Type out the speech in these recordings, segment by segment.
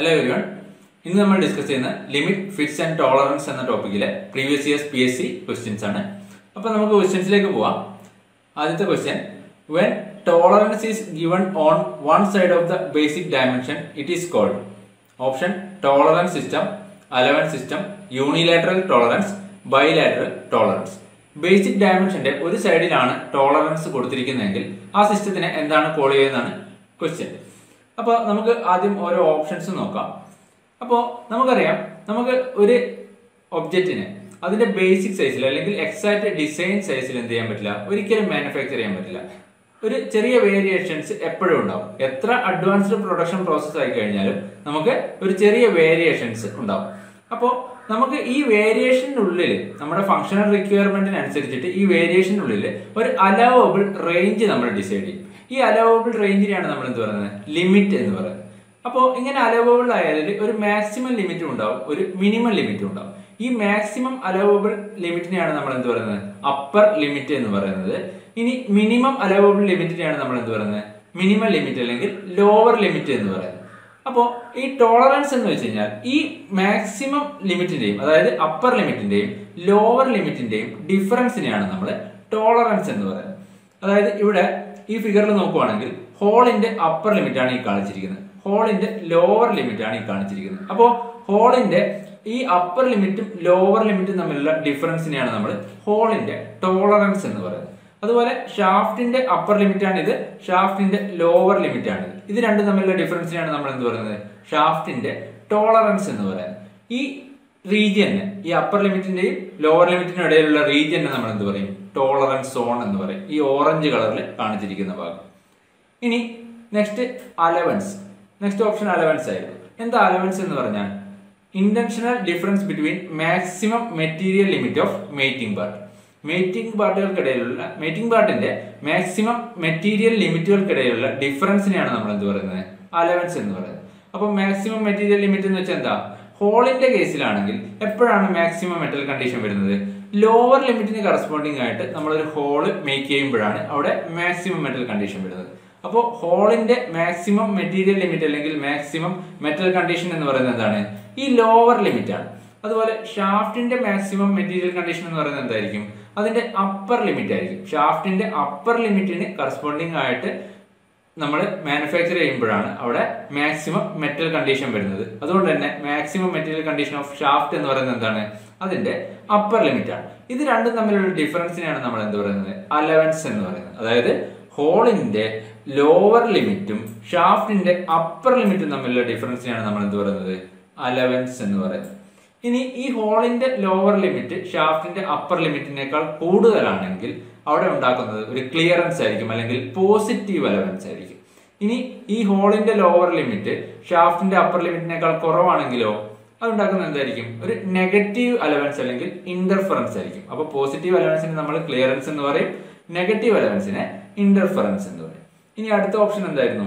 Hello everyone ഇന്ന് നമ്മൾ discuss ചെയ്യുന്ന ലിമിറ്റ് ഫിറ്റ്സ് ആൻഡ് ടോളറൻസ് എന്ന ടോപ്പിക്കിലെ previous years P S C questions ആണ് അപ്പോൾ നമുക്ക് ക്വസ്റ്റ്യൻസിലേക്ക് പോവാം ആദ്യത്തെ question when tolerance is given on one side of the basic dimension it is called option tolerance system eleven system unilateral tolerance bilateral tolerance basic ഡയമെൻഷന്റെ ഒരു സൈഡിലാണ് tolerance കൊടുത്തിരിക്കുന്നതെങ്കിൽ ആ സിസ്റ്റത്തിനെ എന്താണ് call ചെയ്യുന്നതാണ് ക്വസ്റ്റ്യൻ അപ്പോൾ നമുക്ക് ആദ്യം ഓരോ ഓപ്ഷൻസ് നോക്കാം അപ്പോൾ നമുക്കറിയാം നമുക്ക് ഒരു ഒബ്ജക്റ്റിനെ അതിന്റെ ബേസിക് സൈസിൽ അല്ലെങ്കിൽ എക്സാക്ട് ഡിസൈൻ സൈസിൽ എന്ത് ചെയ്യാൻ പറ്റില്ല ഒരിക്കലും മാനുഫാക്ചർ ചെയ്യാൻ പറ്റില്ല ഒരു ചെറിയ വേരിയേഷൻസ് എപ്പോഴും ഉണ്ടാവും എത്ര അഡ്വാൻസ്ഡ് പ്രൊഡക്ഷൻ പ്രോസസ് ആയി കഴിഞ്ഞാലും നമുക്ക് ഒരു ചെറിയ വേരിയേഷൻസ് ഉണ്ടാവും അപ്പോൾ നമുക്ക് ഈ വേരിയേഷനുള്ളിൽ നമ്മുടെ ഫങ്ഷണൽ റിക്വയർമെന്റിനനുസരിച്ചിട്ട് ഈ വേരിയേഷനുള്ളിൽ ഒരു അലവബിൾ റേഞ്ച് നമ്മൾ ഡിസൈഡ് ചെയ്യും ഈ അലവബിൾ റേഞ്ചിനെയാണ് നമ്മൾ എന്ത് പറയുന്നത് ലിമിറ്റ് എന്ന് പറയുന്നത് അപ്പോൾ ഇങ്ങനെ അലവബിൾ ആയാൽ ഒരു മാക്സിമം ലിമിറ്റും ഉണ്ടാവും ഒരു മിനിമം ലിമിറ്റും ഉണ്ടാവും ഈ മാക്സിമം അലവബിൾ ലിമിറ്റിനെയാണ് നമ്മൾ എന്ത് പറയുന്നത് അപ്പർ ലിമിറ്റ് എന്ന് പറയുന്നത് ഇനി മിനിമം അലവബിൾ ലിമിറ്റിനെയാണ് നമ്മൾ എന്ത് പറയുന്നത് മിനിമം ലിമിറ്റ് അല്ലെങ്കിൽ ലോവർ ലിമിറ്റ് എന്ന് പറയുന്നത് അപ്പോൾ ഈ ടോളറൻസ് എന്ന് വെച്ച് കഴിഞ്ഞാൽ ഈ മാക്സിമം ലിമിറ്റിന്റെയും അതായത് അപ്പർ ലിമിറ്റിന്റെയും ലോവർ ലിമിറ്റിന്റെയും ഡിഫറൻസിനെയാണ് നമ്മൾ ടോളറൻസ് എന്ന് പറയുന്നത് അതായത് ഇവിടെ ഈ ഫിഗറിൽ നോക്കുവാണെങ്കിൽ ഹോളിന്റെ അപ്പർ ലിമിറ്റ് ആണ് ഈ കാണിച്ചിരിക്കുന്നത് ഹോളിന്റെ ലോവർ ലിമിറ്റ് ആണ് ഈ കാണിച്ചിരിക്കുന്നത് അപ്പോൾ ഹോളിന്റെ ഈ അപ്പർ ലിമിറ്റും ലോവർ ലിമിറ്റും തമ്മിലുള്ള ഡിഫറൻസിനെയാണ് നമ്മൾ ഹോളിന്റെ ടോളറൻസ് എന്ന് പറയുന്നത് അതുപോലെ ഷാഫ്റ്റിന്റെ അപ്പർ ലിമിറ്റ് ആണ് ഇത് ഷാഫ്റ്റിന്റെ ലോവർ ലിമിറ്റ് ആണ് ഇത് ഇത് രണ്ടും തമ്മിലുള്ള ഡിഫറൻസിനെയാണ് നമ്മൾ എന്ത് പറയുന്നത് ഷാഫ്റ്റിന്റെ ടോളറൻസ് എന്ന് പറയുന്നത് ഈ റീജിയന് ഈ അപ്പർ ലിമിറ്റിന്റെയും ലോവർ ലിമിറ്റിനും ഇടയിലുള്ള റീജിയനെ നമ്മൾ എന്ത് പറയും ടോളറൻസ് സോൺ എന്ന് പറയും ഈ ഓറഞ്ച് കളറിൽ കാണിച്ചിരിക്കുന്ന ഭാഗം ഇനി next allowance next option allowance ആയിരുന്നു എന്താ അലവൻസ് എന്ന് പറഞ്ഞാൽ intentional difference between maximum material limit of mating part mating പാർട്ടുകൾക്കിടയിലുള്ള mating പാർട്ടിന്റെ maximum material ലിമിറ്റുകൾക്കിടയിലുള്ള ഡിഫറൻസിനെയാണ് നമ്മൾ എന്ത് പറയുന്നത് അലവൻസ് എന്ന് പറയുന്നത് അപ്പൊ മാക്സിമം മെറ്റീരിയൽ ലിമിറ്റ് എന്ന് വെച്ചാൽ എന്താ ഹോളിന്റെ കേസിലാണെങ്കിൽ എപ്പോഴാണ് മാക്സിമം മെറ്റൽ കണ്ടീഷൻ വരുന്നത് ലോവർ ലിമിറ്റിന് കറസ്പോണ്ടിങ് ആയിട്ട് നമ്മളൊരു ഹോള് മേക്ക് ചെയ്യുമ്പോഴാണ് അവിടെ മാക്സിമം മെറ്റൽ കണ്ടീഷൻ വരുന്നത് അപ്പോൾ ഹോളിന്റെ മാക്സിമം മെറ്റീരിയൽ ലിമിറ്റ് അല്ലെങ്കിൽ മാക്സിമം മെറ്റൽ കണ്ടീഷൻ എന്ന് പറയുന്നത് എന്താണ് ഈ ലോവർ ലിമിറ്റ് ആണ് അതുപോലെ ഷാഫ്റ്റിന്റെ മാക്സിമം മെറ്റീരിയൽ കണ്ടീഷൻ എന്ന് പറയുന്നത് എന്തായിരിക്കും അതിന്റെ അപ്പർ ലിമിറ്റ് ആയിരിക്കും ഷാഫ്റ്റിന്റെ അപ്പർ ലിമിറ്റിന് കറസ്പോണ്ടിങ് ആയിട്ട് നമ്മൾ മാനുഫാക്ചർ ചെയ്യുമ്പോഴാണ് അവിടെ മാക്സിമം മെറ്റൽ കണ്ടീഷൻ വരുന്നത് അതുകൊണ്ട് തന്നെ maximum material condition of shaft എന്ന് പറയുന്നത് എന്താണ് അതിന്റെ അപ്പർ ലിമിറ്റ് ആണ് ഇത് രണ്ടും തമ്മിലുള്ള ഡിഫറൻസിനെയാണ് നമ്മൾ എന്ത് പറയുന്നത് അലവൻസ് എന്ന് പറയുന്നത് അതായത് ഹോളിന്റെ ലോവർ ലിമിറ്റും ഷാഫ്റ്റിന്റെ അപ്പർ ലിമിറ്റും തമ്മിലുള്ള ഡിഫറൻസിനെയാണ് നമ്മൾ എന്ത് പറയുന്നത് അലവൻസ് എന്ന് പറയുന്നത് ഇനി ഈ ഹോളിന്റെ ലോവർ ലിമിറ്റ് ഷാഫ്റ്റിന്റെ അപ്പർ ലിമിറ്റിനേക്കാൾ കൂടുതലാണെങ്കിൽ അവിടെ ഉണ്ടാക്കുന്നത് ഒരു ക്ലിയറൻസ് ആയിരിക്കും അല്ലെങ്കിൽ പോസിറ്റീവ് അലവൻസ് ആയിരിക്കും ഇനി ഈ ഹോളിന്റെ ലോവർ ലിമിറ്റ് ഷാഫ്റ്റിന്റെ അപ്പർ ലിമിറ്റിനേക്കാൾ കുറവാണെങ്കിലോ അത് ഉണ്ടാക്കുന്നത് എന്തായിരിക്കും ഒരു നെഗറ്റീവ് അലവൻസ് അല്ലെങ്കിൽ ഇന്റർഫറൻസ് ആയിരിക്കും അപ്പൊ പോസിറ്റീവ് അലവൻസിന് നമ്മൾ ക്ലിയറൻസ് എന്ന് പറയും നെഗറ്റീവ് അലവൻസിനെ ഇന്റർഫറൻസ് എന്ന് പറയും ഇനി അടുത്ത ഓപ്ഷൻ എന്തായിരുന്നു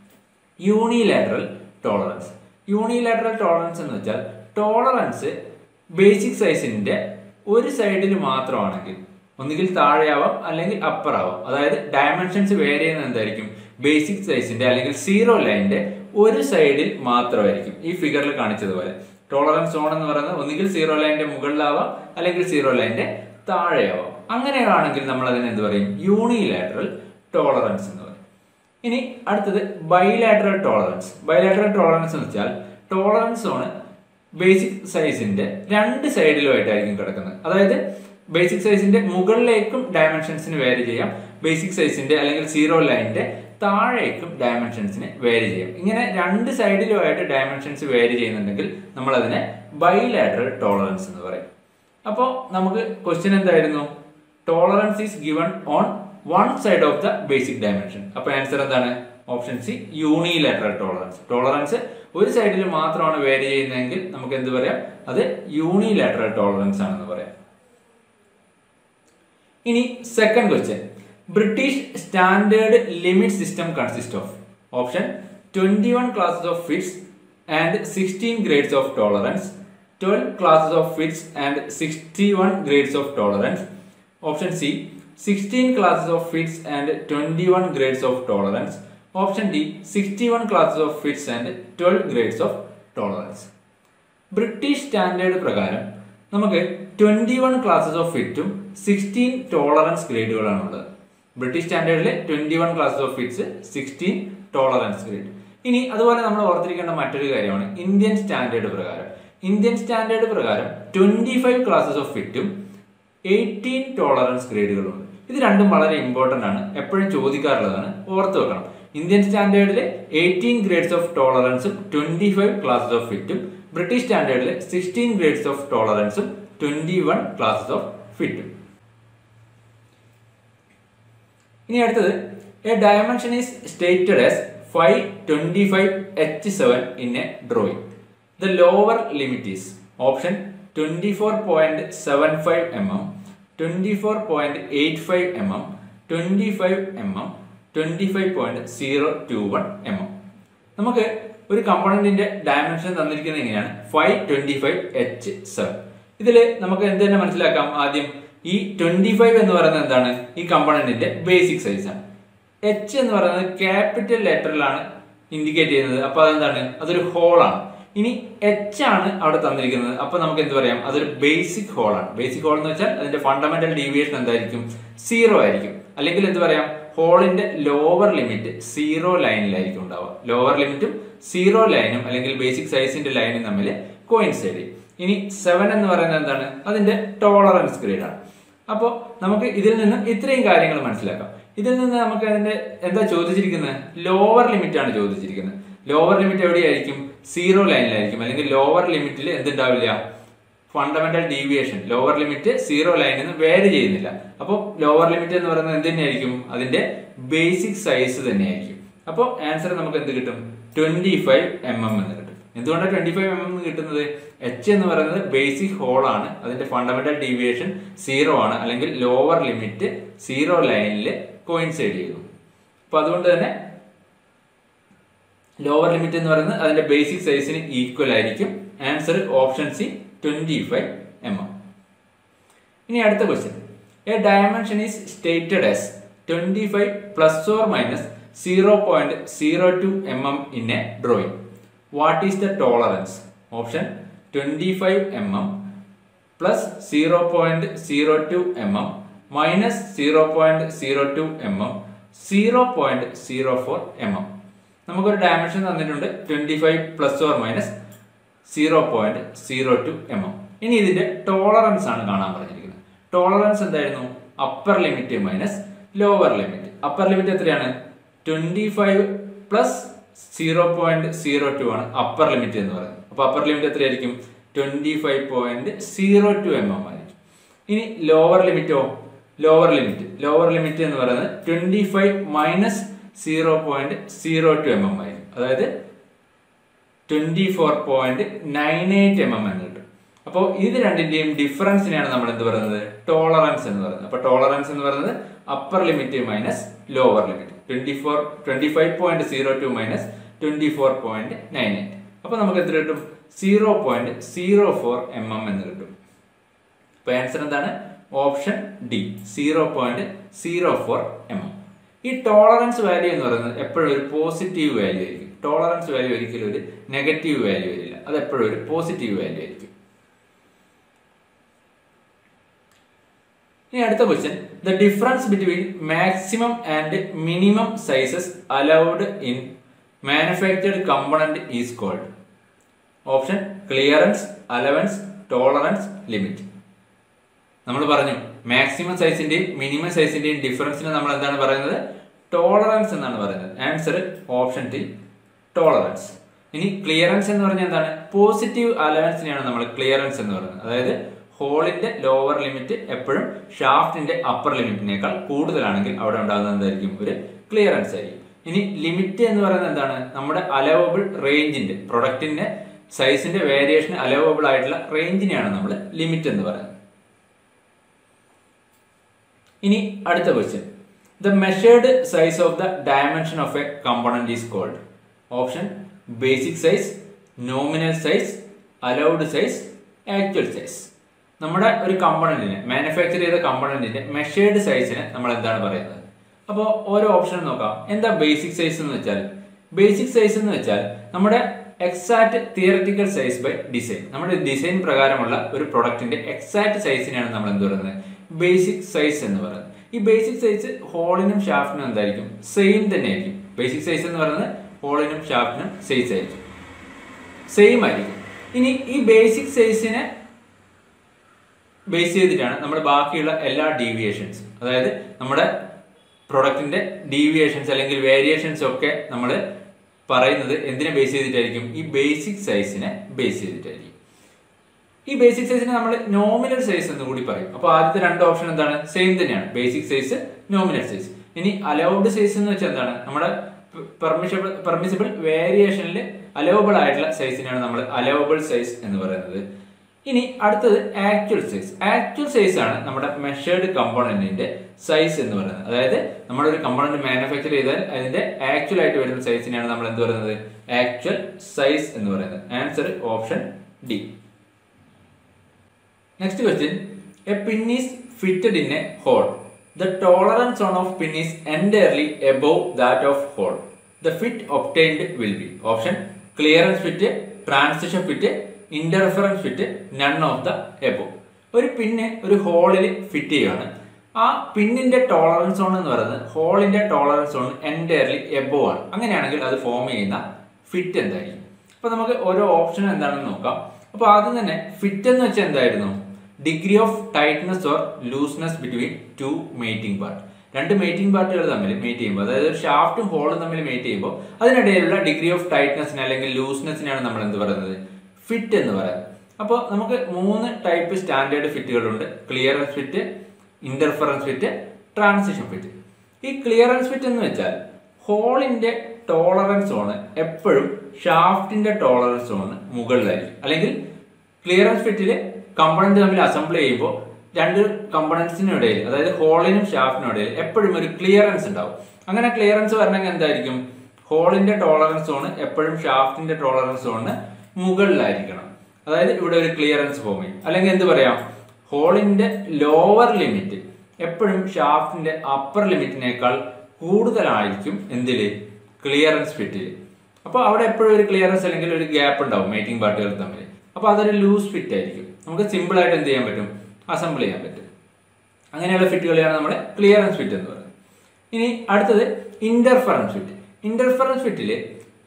യൂണിലാറ്ററൽ ടോളറൻസ് യൂണിലാറ്ററൽ ടോളറൻസ് എന്ന് വെച്ചാൽ ടോളറൻസ് ബേസിക് സൈസിന്റെ ഒരു സൈഡിൽ മാത്രമാണെങ്കിൽ ഒന്നുകിൽ താഴെയാവാം അല്ലെങ്കിൽ അപ്പർ ആവാം അതായത് ഡയമെൻഷൻസ് വേരി ചെയ്യുന്നത് എന്തായിരിക്കും ബേസിക് സൈസിന്റെ അല്ലെങ്കിൽ സീറോ ലൈനിന്റെ ഒരു സൈഡിൽ മാത്രമായിരിക്കും ഈ ഫിഗറിൽ കാണിച്ചതുപോലെ ടോളറൻസ് സോൺ എന്ന് പറയുന്നത് ഒന്നുകിൽ സീറോ ലൈനിന്റെ മുകളിലാവാം അല്ലെങ്കിൽ സീറോ ലൈനിന്റെ താഴെയാവാം അങ്ങനെയാണെങ്കിൽ നമ്മൾ അതിനെ എന്ത് പറയും യൂണിലാറ്ററൽ ടോളറൻസ് എന്ന് പറയും ഇനി അടുത്തത് ബൈലാറ്ററൽ ടോളറൻസ് ബൈലാറ്ററൽ ടോളറൻസ് എന്ന് വെച്ചാൽ ടോളറൻസ് സോണ് ബേസിക് സൈസിന്റെ രണ്ട് സൈഡിലുമായിട്ടായിരിക്കും കിടക്കുന്നത് അതായത് ബേസിക് സൈസിന്റെ മുകളിലേക്കും ഡയമെൻഷൻസിന് വേരി ചെയ്യാം ബേസിക് സൈസിന്റെ അല്ലെങ്കിൽ സീറോ ലൈനിന്റെ താഴേക്കും ഡയമെൻഷൻസിന് വേരി ചെയ്യാം ഇങ്ങനെ രണ്ട് സൈഡിലുമായിട്ട് ഡയമെൻഷൻസ് വേരി ചെയ്യുന്നുണ്ടെങ്കിൽ നമ്മൾ അതിനെ ബൈലാറ്ററൽ ടോളറൻസ് എന്ന് പറയും അപ്പോൾ നമുക്ക് ക്വസ്റ്റ്യൻ എന്തായിരുന്നു tolerance is given on one side of the basic dimension അപ്പൊ ആൻസർ എന്താണ് option C unilateral tolerance tolerance ഒരു സൈഡിൽ മാത്രമാണ് വേരി ചെയ്യുന്നതെങ്കിൽ നമുക്ക് എന്ത് പറയാം അത് യൂണിലാറ്ററൽ ടോളറൻസ് ആണെന്ന് പറയാം ഇനി second question British standard limit system consist of option twenty one classes of fits and sixteen grades of tolerance twelve classes of fits and sixty one grades of tolerance option C sixteen classes of fits and twenty one grades of tolerance option D sixty one classes of fits and twelve grades of tolerance British standard പ്രകാരം നമുക്ക് twenty one classes of ഫിറ്റും sixteen tolerance ഗ്രേഡുകളാണ് ഉള്ളത് British സ്റ്റാൻഡേർഡിലെ twenty one classes of fits sixteen tolerance grade ഇനി അതുപോലെ നമ്മൾ ഓർത്തിരിക്കേണ്ട മറ്റൊരു കാര്യമാണ് Indian standard പ്രകാരം ഇന്ത്യൻ സ്റ്റാൻഡേർഡ് പ്രകാരം twenty five classes of ഫിറ്റും eighteen tolerance ഗ്രേഡുകളുണ്ട് ഇത് രണ്ടും വളരെ ഇമ്പോർട്ടന്റ് ആണ് എപ്പോഴും ചോദിക്കാറുള്ളതാണ് ഓർത്ത് വെക്കണം Indian സ്റ്റാൻഡേർഡിലെ eighteen grades of ടോളറൻസും twenty five classes of ഫിറ്റും British സ്റ്റാൻഡേർഡിലെ sixteen grades of ടോളറൻസും twenty one classes of ഫിറ്റും ഇനി അടുത്തത് A dimension is stated as five twenty five H seven in A drawing the lower limit is option twenty four point seven five M M twenty four point eight five M M twenty five M M twenty five point zero to one M M നമുക്ക് ഒരു കമ്പോണന്റിന്റെ dimension തന്നിരിക്കുന്നത് എങ്ങനെയാണ് five twenty five H seven ഇതിൽ നമുക്ക് എന്ത് തന്നെ മനസ്സിലാക്കാം ആദ്യം ഈ ട്വന്റി ഫൈവ് എന്ന് പറയുന്നത് എന്താണ് ഈ കമ്പോണന്റിന്റെ ബേസിക് സൈസ് ആണ് എച്ച് എന്ന് പറയുന്നത് ക്യാപിറ്റൽ ലെറ്ററിലാണ് ഇൻഡിക്കേറ്റ് ചെയ്യുന്നത് അപ്പൊ അതെന്താണ് അതൊരു ഹോളാണ് ഇനി എച്ച് ആണ് അവിടെ തന്നിരിക്കുന്നത് അപ്പൊ നമുക്ക് എന്ത് പറയാം അതൊരു ബേസിക് ഹോൾ ആണ് ബേസിക് ഹോൾ എന്ന് വെച്ചാൽ അതിന്റെ ഫണ്ടമെന്റൽ ഡീവിയേഷൻ എന്തായിരിക്കും സീറോ ആയിരിക്കും അല്ലെങ്കിൽ എന്ത് പറയാം ഹോളിന്റെ ലോവർ ലിമിറ്റ് സീറോ ലൈനിലായിരിക്കും ഉണ്ടാവുക ലോവർ ലിമിറ്റും സീറോ ലൈനും അല്ലെങ്കിൽ ബേസിക് സൈസിന്റെ ലൈനും തമ്മിൽ കോയിൻസൈഡ് ചെയ്യും ഇനി സെവൻ എന്ന് പറയുന്നത് എന്താണ് അതിന്റെ ടോളറൻസ് ഗ്രേഡ് ആണ് അപ്പോൾ നമുക്ക് ഇതിൽ നിന്നും ഇത്രയും കാര്യങ്ങൾ മനസ്സിലാക്കാം ഇതിൽ നിന്ന് നമുക്ക് അതിന്റെ എന്താ ചോദിച്ചിരിക്കുന്നത് ലോവർ ലിമിറ്റ് ആണ് ചോദിച്ചിരിക്കുന്നത് ലോവർ ലിമിറ്റ് എവിടെയായിരിക്കും സീറോ ലൈനിലായിരിക്കും അല്ലെങ്കിൽ lower ലിമിറ്റിൽ എന്തുണ്ടാവില്ല fundamental deviation lower limit zero ലൈനിൽ നിന്ന് വേരി ചെയ്യുന്നില്ല അപ്പോൾ ലോവർ ലിമിറ്റ് എന്ന് പറയുന്നത് എന്ത് തന്നെയായിരിക്കും അതിന്റെ ബേസിക് സൈസ് തന്നെയായിരിക്കും അപ്പോൾ ആൻസർ നമുക്ക് എന്ത് കിട്ടും ട്വന്റി ഫൈവ് എം എം എന്ന് കിട്ടും എന്തുകൊണ്ടാണ് ട്വന്റി ഫൈവ് എം എം എന്ന് കിട്ടുന്നത് എച്ച് എന്ന് പറയുന്നത് ബേസിക് ഹോൾ ആണ് അതിന്റെ ഫണ്ടമെന്റൽ ഡീവിയേഷൻ സീറോ ആണ് അല്ലെങ്കിൽ ലോവർ ലിമിറ്റ് സീറോ ലൈനിൽ കോയിൻസൈഡ് ചെയ്യുന്നു അപ്പൊ അതുകൊണ്ട് തന്നെ ലോവർ ലിമിറ്റ് എന്ന് പറയുന്നത് അതിന്റെ ബേസിക് സൈസിന് ഈക്വൽ ആയിരിക്കും answer option C twenty five M M ഇനി അടുത്ത question A dimension is stated as twenty five plus or minus zero point zero to M M in A drawing what is the tolerance option twenty five M M plus zero point zero to M M minus zero point zero to M M zero point zero four M M നമുക്കൊരു dimension തന്നിട്ടുണ്ട് twenty five plus or minus zero point zero to M M ഇനി ഇതിന്റെ tolerance ആണ് കാണാൻ പറഞ്ഞിരിക്കുന്നത് tolerance എന്തായിരുന്നു upper limit minus lower limit upper limit എത്രയാണ് twenty five plus zero point zero to ആണ് അപ്പർ ലിമിറ്റ് എന്ന് പറയുന്നത് അപ്പൊ അപ്പർ ലിമിറ്റ് എത്രയായിരിക്കും twenty five point zero to M M ആയിരിക്കും ഇനി lower ലിമിറ്റോ lower limit lower limit എന്ന് പറയുന്നത് twenty five minus zero point zero to M M ആയിരിക്കും അതായത് twenty four point nine eight M M എന്ന് കിട്ടും അപ്പോൾ ഇത് രണ്ടിന്റെയും ഡിഫറൻസിനെയാണ് നമ്മൾ എന്ത് പറയുന്നത് ടോളറൻസ് എന്ന് പറയുന്നത് അപ്പൊ ടോളറൻസ് എന്ന് പറയുന്നത് upper limit minus lower limit twenty four twenty five point zero to minus twenty four point nine eight അപ്പൊ നമുക്ക് എത്ര കിട്ടും zero point zero four M M എന്ന് കിട്ടും അപ്പൊ ആൻസർ എന്താണ് option D zero point zero four M M ഈ tolerance value എന്ന് പറയുന്നത് എപ്പോഴും ഒരു പോസിറ്റീവ് വാല്യൂ ആയിരിക്കും ടോളറൻസ് വാല്യൂ ഒരിക്കലും ഒരു നെഗറ്റീവ് വാല്യൂ വരില്ല അത് എപ്പോഴും ഒരു പോസിറ്റീവ് വാല്യൂ ആയിരിക്കും ഇനി അടുത്ത question the difference between maximum and minimum sizes allowed in manufactured component is called option clearance allowance tolerance limit നമ്മൾ പറഞ്ഞു മാക്സിമം സൈസിന്റെയും മിനിമം സൈസിന്റെയും ഡിഫറൻസിനെ നമ്മൾ എന്താണ് പറയുന്നത് ടോളറൻസ് എന്നാണ് പറയുന്നത് ആൻസർ ഓപ്ഷൻ ടി ടോളറൻസ് ഇനി ക്ലിയറൻസ് എന്ന് പറഞ്ഞാൽ എന്താണ് പോസിറ്റീവ് അലവൻസിനെയാണ് നമ്മൾ ക്ലിയറൻസ് എന്ന് പറയുന്നത് അതായത് ഹോളിന്റെ ലോവർ ലിമിറ്റ് എപ്പോഴും ഷാഫ്റ്റിന്റെ അപ്പർ ലിമിറ്റിനേക്കാൾ കൂടുതലാണെങ്കിൽ അവിടെ ഉണ്ടാകുന്നത് എന്തായിരിക്കും ഒരു ക്ലിയറൻസ് ആയിരിക്കും ഇനി ലിമിറ്റ് എന്ന് പറയുന്നത് എന്താണ് നമ്മുടെ അലവബിൾ റേഞ്ചിന്റെ പ്രൊഡക്റ്റിന്റെ സൈസിന്റെ വേരിയേഷൻ അലവബിൾ ആയിട്ടുള്ള റേഞ്ചിനെയാണ് നമ്മൾ ലിമിറ്റ് എന്ന് പറയുന്നത് ഇനി അടുത്ത question the measured size of the dimension of A component is called option basic size nominal size allowed size actual size നമ്മുടെ ഒരു കമ്പോണന്റിനെ മാനുഫാക്ചർ ചെയ്ത കമ്പോണന്റിന്റെ മെഷേർഡ് സൈസിനെ നമ്മൾ എന്താണ് പറയുന്നത് അപ്പോൾ ഓരോ ഓപ്ഷൻ നോക്കാം എന്താ ബേസിക് സൈസ് എന്ന് വെച്ചാൽ ബേസിക് സൈസ് എന്ന് വെച്ചാൽ നമ്മുടെ exact theoretical size by design നമ്മുടെ ഡിസൈൻ പ്രകാരമുള്ള ഒരു പ്രൊഡക്റ്റിന്റെ എക്സാക്ട് സൈസിനെയാണ് നമ്മൾ എന്ത് പറയുന്നത് ബേസിക് സൈസ് എന്ന് പറയുന്നത് ഈ ബേസിക് സൈസ് ഹോളിനും ഷാഫ്റ്റിനും എന്തായിരിക്കും സെയിം തന്നെ ആയിരിക്കും ബേസിക് സൈസ് എന്ന് പറയുന്നത് ഹോളിനും ഷാഫ്റ്റിനും സൈസ് ആയിരിക്കും സെയിം ആയിരിക്കും ഇനി ഈ ബേസിക് സൈസിനെ ബേസ് ചെയ്തിട്ടാണ് നമ്മുടെ ബാക്കിയുള്ള എല്ലാ ഡീവിയേഷൻസ് അതായത് നമ്മുടെ പ്രൊഡക്റ്റിന്റെ ഡീവിയേഷൻസ് അല്ലെങ്കിൽ വേരിയേഷൻസ് ഒക്കെ നമ്മൾ പറയുന്നത് എന്തിനെ ബേസ് ചെയ്തിട്ടായിരിക്കും ഈ ബേസിക് സൈസിനെ ബേസ് ചെയ്തിട്ടായിരിക്കും ഈ ബേസിക് സൈസിനെ നമ്മൾ നോമിനൽ സൈസ് എന്ന് കൂടി പറയും അപ്പോൾ ആദ്യത്തെ രണ്ട് ഓപ്ഷൻ എന്താണ് സെയിം തന്നെയാണ് ബേസിക് സൈസ് നോമിനൽ സൈസ് ഇനി അലൗഡ് സൈസ് എന്ന് വെച്ചാൽ എന്താണ് നമ്മുടെ പെർമിഷബിൾ പെർമിസിബിൾ വേരിയേഷനിൽ അലവബിൾ ആയിട്ടുള്ള സൈസിനെയാണ് നമ്മൾ അലവബിൾ സൈസ് എന്ന് പറയുന്നത് ഇനി അടുത്തത് ആക്ച്വൽ സൈസ് ആക്ച്വൽ സൈസ് ആണ് നമ്മുടെ മെഷേർഡ് കമ്പോണന്റിന്റെ സൈസ് എന്ന് പറയുന്നത് അതായത് നമ്മുടെ ഒരു കമ്പോണന്റ് മാനുഫാക്ചർ ചെയ്താൽ അതിന്റെ ആക്ച്വൽ ആയിട്ട് വരുന്ന സൈസിനെയാണ് നമ്മൾ എന്ത് പറയുന്നത് ആക്ച്വൽ സൈസ് എന്ന് പറയുന്നത് answer option D next question A pin is fitted in A whole the tolerance on of pin is entirely above that of whole the fit obtained will be option clearance fit transition fit interference fit none of the above ഒരു പിന്ന് ഒരു ഹോളിൽ fit ചെയ്യുകയാണ് ആ പിന്നിന്റെ tolerance zone എന്ന് പറയുന്നത് ഹോളിന്റെ tolerance zone entirely above ആണ് അങ്ങനെയാണെങ്കിൽ അത് ഫോം ചെയ്യുന്ന ഫിറ്റ് എന്തായിരിക്കും അപ്പൊ നമുക്ക് ഓരോ ഓപ്ഷൻ എന്താണെന്ന് നോക്കാം അപ്പൊ ആദ്യം തന്നെ ഫിറ്റ് എന്ന് വെച്ചാൽ എന്തായിരുന്നു degree of tightness or looseness between two mating part രണ്ട് മേറ്റിംഗ് പാർട്ടുകൾ തമ്മിൽ മേറ്റ് ചെയ്യുമ്പോൾ അതായത് ഒരു ഷാഫ്റ്റും ഹോളും തമ്മിൽ മേറ്റ് ചെയ്യുമ്പോൾ അതിനിടയിലുള്ള ഡിഗ്രി ഓഫ് ടൈറ്റ്നസിനെ അല്ലെങ്കിൽ ലൂസ്നെസ്സിനെയാണ് നമ്മൾ എന്ത് പറയുന്നത് ഫിറ്റ് എന്ന് പറയുന്നത് അപ്പോൾ നമുക്ക് മൂന്ന് ടൈപ്പ് സ്റ്റാൻഡേർഡ് ഫിറ്റുകളുണ്ട് clearance fit interference fit transition fit ഈ ക്ലിയറൻസ് ഫിറ്റ് എന്ന് വെച്ചാൽ ഹോളിന്റെ ടോളറൻസ് സോണ് എപ്പോഴും ഷാഫ്റ്റിന്റെ ടോളറൻസ് സോണ് മുകളിലായിരിക്കും അല്ലെങ്കിൽ ക്ലിയറൻസ് ഫിറ്റിൽ കമ്പണന്റ് തമ്മിൽ അസംബിൾ ചെയ്യുമ്പോൾ രണ്ട് കമ്പണൻസിനും ഇടയിൽ അതായത് ഹോളിനും ഷാഫ്റ്റിനും ഇടയിൽ എപ്പോഴും ഒരു ക്ലിയറൻസ് ഉണ്ടാവും അങ്ങനെ ക്ലിയറൻസ് വരണമെങ്കിൽ എന്തായിരിക്കും ഹോളിന്റെ ടോളറൻസ് സോണ് എപ്പോഴും ഷാഫ്റ്റിന്റെ ടോളറൻസ് സോണിന് മുകളിലായിരിക്കണം അതായത് ഇവിടെ ഒരു ക്ലിയറൻസ് ഫോം ചെയ്യും അല്ലെങ്കിൽ എന്ത് പറയാം ഹോളിന്റെ ലോവർ ലിമിറ്റ് എപ്പോഴും ഷാഫ്റ്റിന്റെ അപ്പർ ലിമിറ്റിനേക്കാൾ കൂടുതലായിരിക്കും എന്തില് ക്ലിയറൻസ് ഫിറ്റിൽ അപ്പോൾ അവിടെ എപ്പോഴും ഒരു ക്ലിയറൻസ് അല്ലെങ്കിൽ ഒരു ഗ്യാപ്പ് ഉണ്ടാവും മേറ്റിംഗ് പാർട്ടുകൾ തമ്മിൽ അപ്പോൾ അതൊരു ലൂസ് ഫിറ്റ് ആയിരിക്കും നമുക്ക് സിമ്പിൾ ആയിട്ട് എന്ത് ചെയ്യാൻ പറ്റും അസംബിൾ ചെയ്യാൻ പറ്റും അങ്ങനെയുള്ള ഫിറ്റുകളെയാണ് നമ്മൾ ക്ലിയറൻസ് ഫിറ്റ് എന്ന് പറയുന്നത് ഇനി അടുത്തത് ഇന്റർഫറൻസ് ഫിറ്റ് ഇന്റർഫറൻസ് ഫിറ്റില്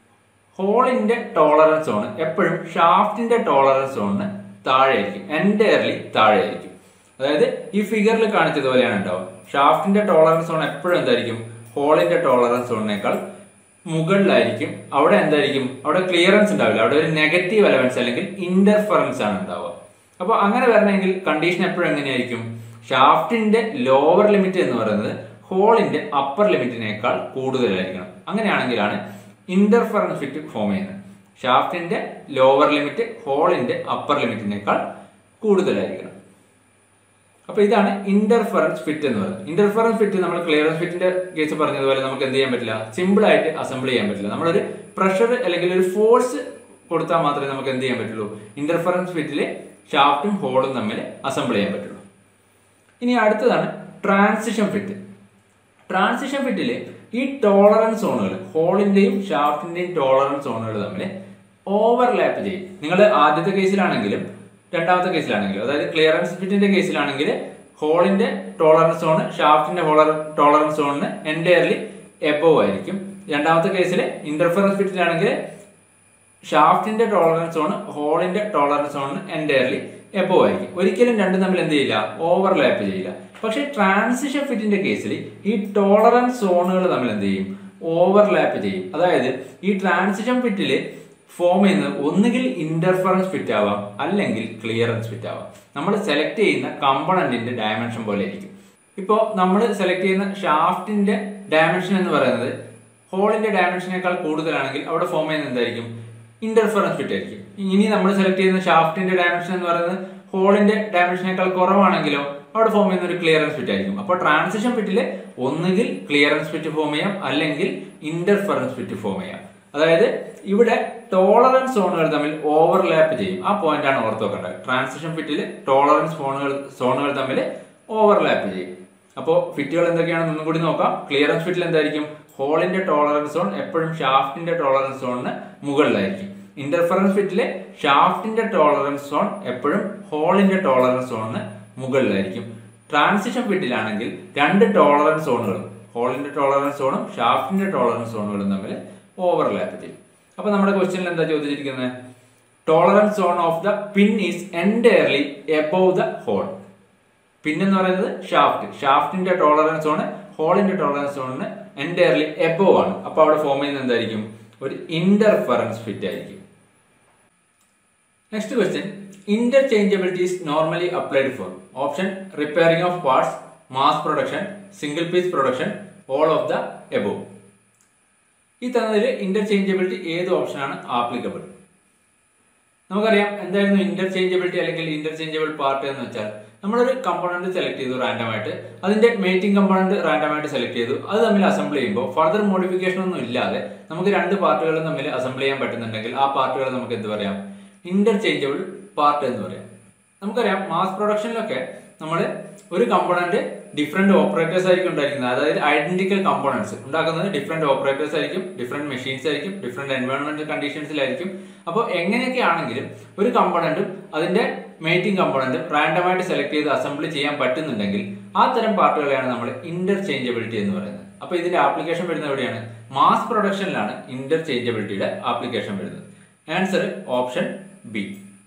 ഹോളിന്റെ ടോളറൻസ് സോൺ എപ്പോഴും ഷാഫ്റ്റിന്റെ ടോളറൻസ് സോണിന് താഴെയായിരിക്കും എൻറ്റയർലി താഴെയായിരിക്കും അതായത് ഈ ഫിഗറിൽ കാണിച്ചതുപോലെയാണ് ഉണ്ടാവുക ഷാഫ്റ്റിന്റെ ടോളറൻസ് സോൺ എപ്പോഴും എന്തായിരിക്കും ഹോളിന്റെ ടോളറൻസ് സോണിനേക്കാൾ മുകളിലായിരിക്കും അവിടെ എന്തായിരിക്കും അവിടെ ക്ലിയറൻസ് ഉണ്ടാവില്ല അവിടെ ഒരു നെഗറ്റീവ് അലവൻസ് അല്ലെങ്കിൽ ഇന്റർഫറൻസ് ആണ് ഉണ്ടാവുക അപ്പോൾ അങ്ങനെ വരണമെങ്കിൽ കണ്ടീഷൻ എപ്പോഴും എങ്ങനെയായിരിക്കും ഷാഫ്റ്റിന്റെ ലോവർ ലിമിറ്റ് എന്ന് പറയുന്നത് ഹോളിന്റെ അപ്പർ ലിമിറ്റിനേക്കാൾ കൂടുതലായിരിക്കണം അങ്ങനെയാണെങ്കിലാണ് ഇന്റർഫറൻസ് ഫിറ്റ് ഫോം ചെയ്യുന്നത് ഷാഫ്റ്റിന്റെ ലോവർ ലിമിറ്റ് ഹോളിന്റെ അപ്പർ ലിമിറ്റിനേക്കാൾ കൂടുതലായിരിക്കണം അപ്പൊ ഇതാണ് ഇന്റർഫറൻസ് ഫിറ്റ് എന്ന് പറയുന്നത് ഇന്റർഫറൻസ് ഫിറ്റ് നമ്മൾ ക്ലിയറൻസ് ഫിറ്റിന്റെ കേസ് പറഞ്ഞതുപോലെ നമുക്ക് എന്ത് ചെയ്യാൻ പറ്റില്ല സിമ്പിൾ ആയിട്ട് അസംബിൾ ചെയ്യാൻ പറ്റില്ല നമ്മളൊരു പ്രഷർ അല്ലെങ്കിൽ ഒരു ഫോഴ്സ് കൊടുത്താൽ മാത്രമേ നമുക്ക് എന്ത് ചെയ്യാൻ പറ്റുള്ളൂ ഇന്റർഫറൻസ് ഫിറ്റിൽ ഷാഫ്റ്റും ഹോളും തമ്മിൽ അസംബിൾ ചെയ്യാൻ പറ്റുള്ളൂ ഇനി അടുത്തതാണ് ട്രാൻസിഷൻ ഫിറ്റ് ട്രാൻസിഷൻ ഫിറ്റിൽ ഈ ടോളറൻസ് സോണുകൾ ഹോളിന്റെയും ഷാഫ്റ്റിന്റെയും ടോളറൻസ് സോണുകൾ തമ്മിൽ ഓവർലാപ്പ് ചെയ്യും നിങ്ങൾ ആദ്യത്തെ കേസിലാണെങ്കിലും രണ്ടാമത്തെ കേസിലാണെങ്കിലും അതായത് ക്ലിയറൻസ് ഫിറ്റിന്റെ കേസിലാണെങ്കിൽ ഹോളിന്റെ ടോളറൻസ് സോൺ ഷാഫ്റ്റിന്റെ ടോളറൻസ് സോണിന് എൻറ്റയർലി എബോവ് ആയിരിക്കും രണ്ടാമത്തെ കേസിൽ ഇന്റർഫറൻസ് ഫിറ്റിലാണെങ്കിൽ ഷാഫ്റ്റിന്റെ ടോളറൻസ് സോൺ ഹോളിന്റെ ടോളറൻസ് സോണിന് എൻറ്റയർലി എബോവ് ആയിരിക്കും ഒരിക്കലും രണ്ടും തമ്മിൽ എന്ത് ചെയ്യില്ല ഓവർലാപ്പ് ചെയ്യില്ല പക്ഷേ ട്രാൻസിഷൻ ഫിറ്റിന്റെ കേസിൽ ഈ ടോളറൻസ് സോണുകൾ തമ്മിൽ എന്ത് ചെയ്യും ഓവർലാപ്പ് ചെയ്യും അതായത് ഈ ട്രാൻസിഷൻ ഫിറ്റിൽ ഫോം ചെയ്യുന്നത് ഒന്നുകിൽ ഇന്റർഫറൻസ് ഫിറ്റ് ആവാം അല്ലെങ്കിൽ ക്ലിയറൻസ് ഫിറ്റ് ആവാം നമ്മൾ സെലക്ട് ചെയ്യുന്ന കമ്പണന്റിന്റെ ഡയമെൻഷൻ പോലെ ആയിരിക്കും ഇപ്പോൾ നമ്മൾ സെലക്ട് ചെയ്യുന്ന ഷാഫ്റ്റിന്റെ ഡയമെൻഷൻ എന്ന് പറയുന്നത് ഹോളിന്റെ ഡയമെൻഷനേക്കാൾ കൂടുതലാണെങ്കിൽ അവിടെ ഫോം ചെയ്യുന്നത് എന്തായിരിക്കും ഇന്റർഫറൻസ് ഫിറ്റ് ആയിരിക്കും ഇനി നമ്മൾ സെലക്ട് ചെയ്യുന്ന ഷാഫ്റ്റിന്റെ ഡയമെൻഷൻ എന്ന് പറയുന്നത് ഹോളിന്റെ ഡയമെൻഷനേക്കാൾ കുറവാണെങ്കിലോ അവിടെ ഫോം ചെയ്യുന്ന ഒരു ക്ലിയറൻസ് ഫിറ്റ് ആയിരിക്കും അപ്പോൾ ട്രാൻസിഷൻ ഫിറ്റിൽ ഒന്നുകിൽ ക്ലിയറൻസ് ഫിറ്റ് ഫോം ചെയ്യാം അല്ലെങ്കിൽ ഇന്റർഫറൻസ് ഫിറ്റ് ഫോം ചെയ്യാം അതായത് ഇവിടെ ടോളറൻസ് സോണുകൾ തമ്മിൽ ഓവർലാപ്പ് ചെയ്യും ആ പോയിന്റ് ആണ് ഓർത്ത് വെക്കേണ്ടത് ട്രാൻസിഷൻ ഫിറ്റിൽ ടോളറൻസ് സോണുകൾ സോണുകൾ തമ്മിൽ ഓവർലാപ്പ് ചെയ്യും അപ്പോൾ ഫിറ്റുകൾ എന്തൊക്കെയാണെന്ന് ഒന്നും കൂടി നോക്കാം ക്ലിയറൻസ് ഫിറ്റിൽ എന്തായിരിക്കും ഹോളിന്റെ ടോളറൻസ് സോൺ എപ്പോഴും ഷാഫ്റ്റിന്റെ ടോളറൻസ് സോണിന് മുകളിലായിരിക്കും ഇന്റർഫറൻസ് ഫിറ്റിലെ ഷാഫ്റ്റിന്റെ ടോളറൻസ് സോൺ എപ്പോഴും ഹോളിന്റെ ടോളറൻസ് സോണിന് മുകളിലായിരിക്കും ട്രാൻസിഷൻ ഫിറ്റിലാണെങ്കിൽ രണ്ട് ടോളറൻസ് സോണുകളും ഹോളിന്റെ ടോളറൻസ് സോണും ഷാഫ്റ്റിന്റെ ടോളറൻസ് സോണുകളും തമ്മിൽ ഓവർലാപ്പ് ചെയ്യും അപ്പൊ നമ്മുടെ ക്വസ്റ്റ്യനിൽ എന്താ ചോദിച്ചിരിക്കുന്നത് tolerance zone of the pin is entirely above the hole pin എന്ന് പറയുന്നത് ഷാഫ്റ്റ് ഷാഫ്റ്റിന്റെ ടോളറൻസ് സോണ് ഹോളിന്റെ ടോളറൻസ് സോണിന് എൻറ്റയർലി എബവ് ആണ് അപ്പൊ അവിടെ ഫോം ചെയ്യുന്നത് എന്തായിരിക്കും ഒരു ഇന്റർഫറൻസ് ഫിറ്റ് ആയിരിക്കും next question interchangeability is normally applied for option repairing of parts mass production single piece production all of the above ഈ തന്നതിൽ ഇന്റർചേഞ്ചബിലിറ്റി ഏത് ഓപ്ഷനാണ് ആപ്ലിക്കബിൾ നമുക്കറിയാം എന്തായിരുന്നു ഇന്റർചേഞ്ചബിലിറ്റി അല്ലെങ്കിൽ ഇന്റർചേഞ്ചബിൾ പാർട്ട് എന്ന് വെച്ചാൽ നമ്മളൊരു കമ്പോണന്റ് സെലക്ട് ചെയ്തു റാൻഡമായിട്ട് അതിന്റെ മേറ്റിംഗ് കമ്പോണന്റ് റാൻഡമായിട്ട് സെലക്ട് ചെയ്തു അത് തമ്മിൽ അസംബിൾ ചെയ്യുമ്പോൾ ഫർദർ മോഡിഫിക്കേഷൻ ഒന്നും ഇല്ലാതെ നമുക്ക് രണ്ട് പാർട്ടുകളും തമ്മിൽ അസംബിൾ ചെയ്യാൻ പറ്റുന്നുണ്ടെങ്കിൽ ആ പാർട്ടുകൾ നമുക്ക് എന്ത് പറയാം ഇന്റർചേഞ്ചബിൾ പാർട്ട് എന്ന് പറയാം നമുക്കറിയാം മാസ് പ്രൊഡക്ഷനിലൊക്കെ നമ്മൾ ഒരു കമ്പോണന്റ് ഡിഫറെന്റ് ഓപ്പറേറ്റേഴ്സ് ആയിരിക്കും ഉണ്ടായിരിക്കുന്നത് അതായത് ഐഡന്റിക്കൽ കമ്പോണൻസ് ഉണ്ടാക്കുന്നത് ഡിഫറെന്റ് ഓപ്പറേറ്റേഴ്സ് ആയിരിക്കും ഡിഫറെന്റ് മെഷീൻസ് ആയിരിക്കും ഡിഫറെന്റ് എൻവയോൺമെന്റൽ കണ്ടീഷൻസിലായിരിക്കും അപ്പോൾ എങ്ങനെയൊക്കെ ആണെങ്കിലും ഒരു കമ്പോണന്റും അതിന്റെ മേറ്റിംഗ് കമ്പോണന്റും റാൻഡമായിട്ട് സെലക്ട് ചെയ്ത് അസംബിൾ ചെയ്യാൻ പറ്റുന്നുണ്ടെങ്കിൽ ആ തരം പാർട്ടുകളെയാണ് നമ്മൾ ഇന്റർചേഞ്ചബിലിറ്റി എന്ന് പറയുന്നത് അപ്പോൾ ഇതിന്റെ ആപ്ലിക്കേഷൻ വരുന്നത് എവിടെയാണ് മാസ് പ്രൊഡക്ഷനിലാണ് ഇന്റർചേഞ്ചബിലിറ്റിയുടെ ആപ്ലിക്കേഷൻ വരുന്നത് answer option B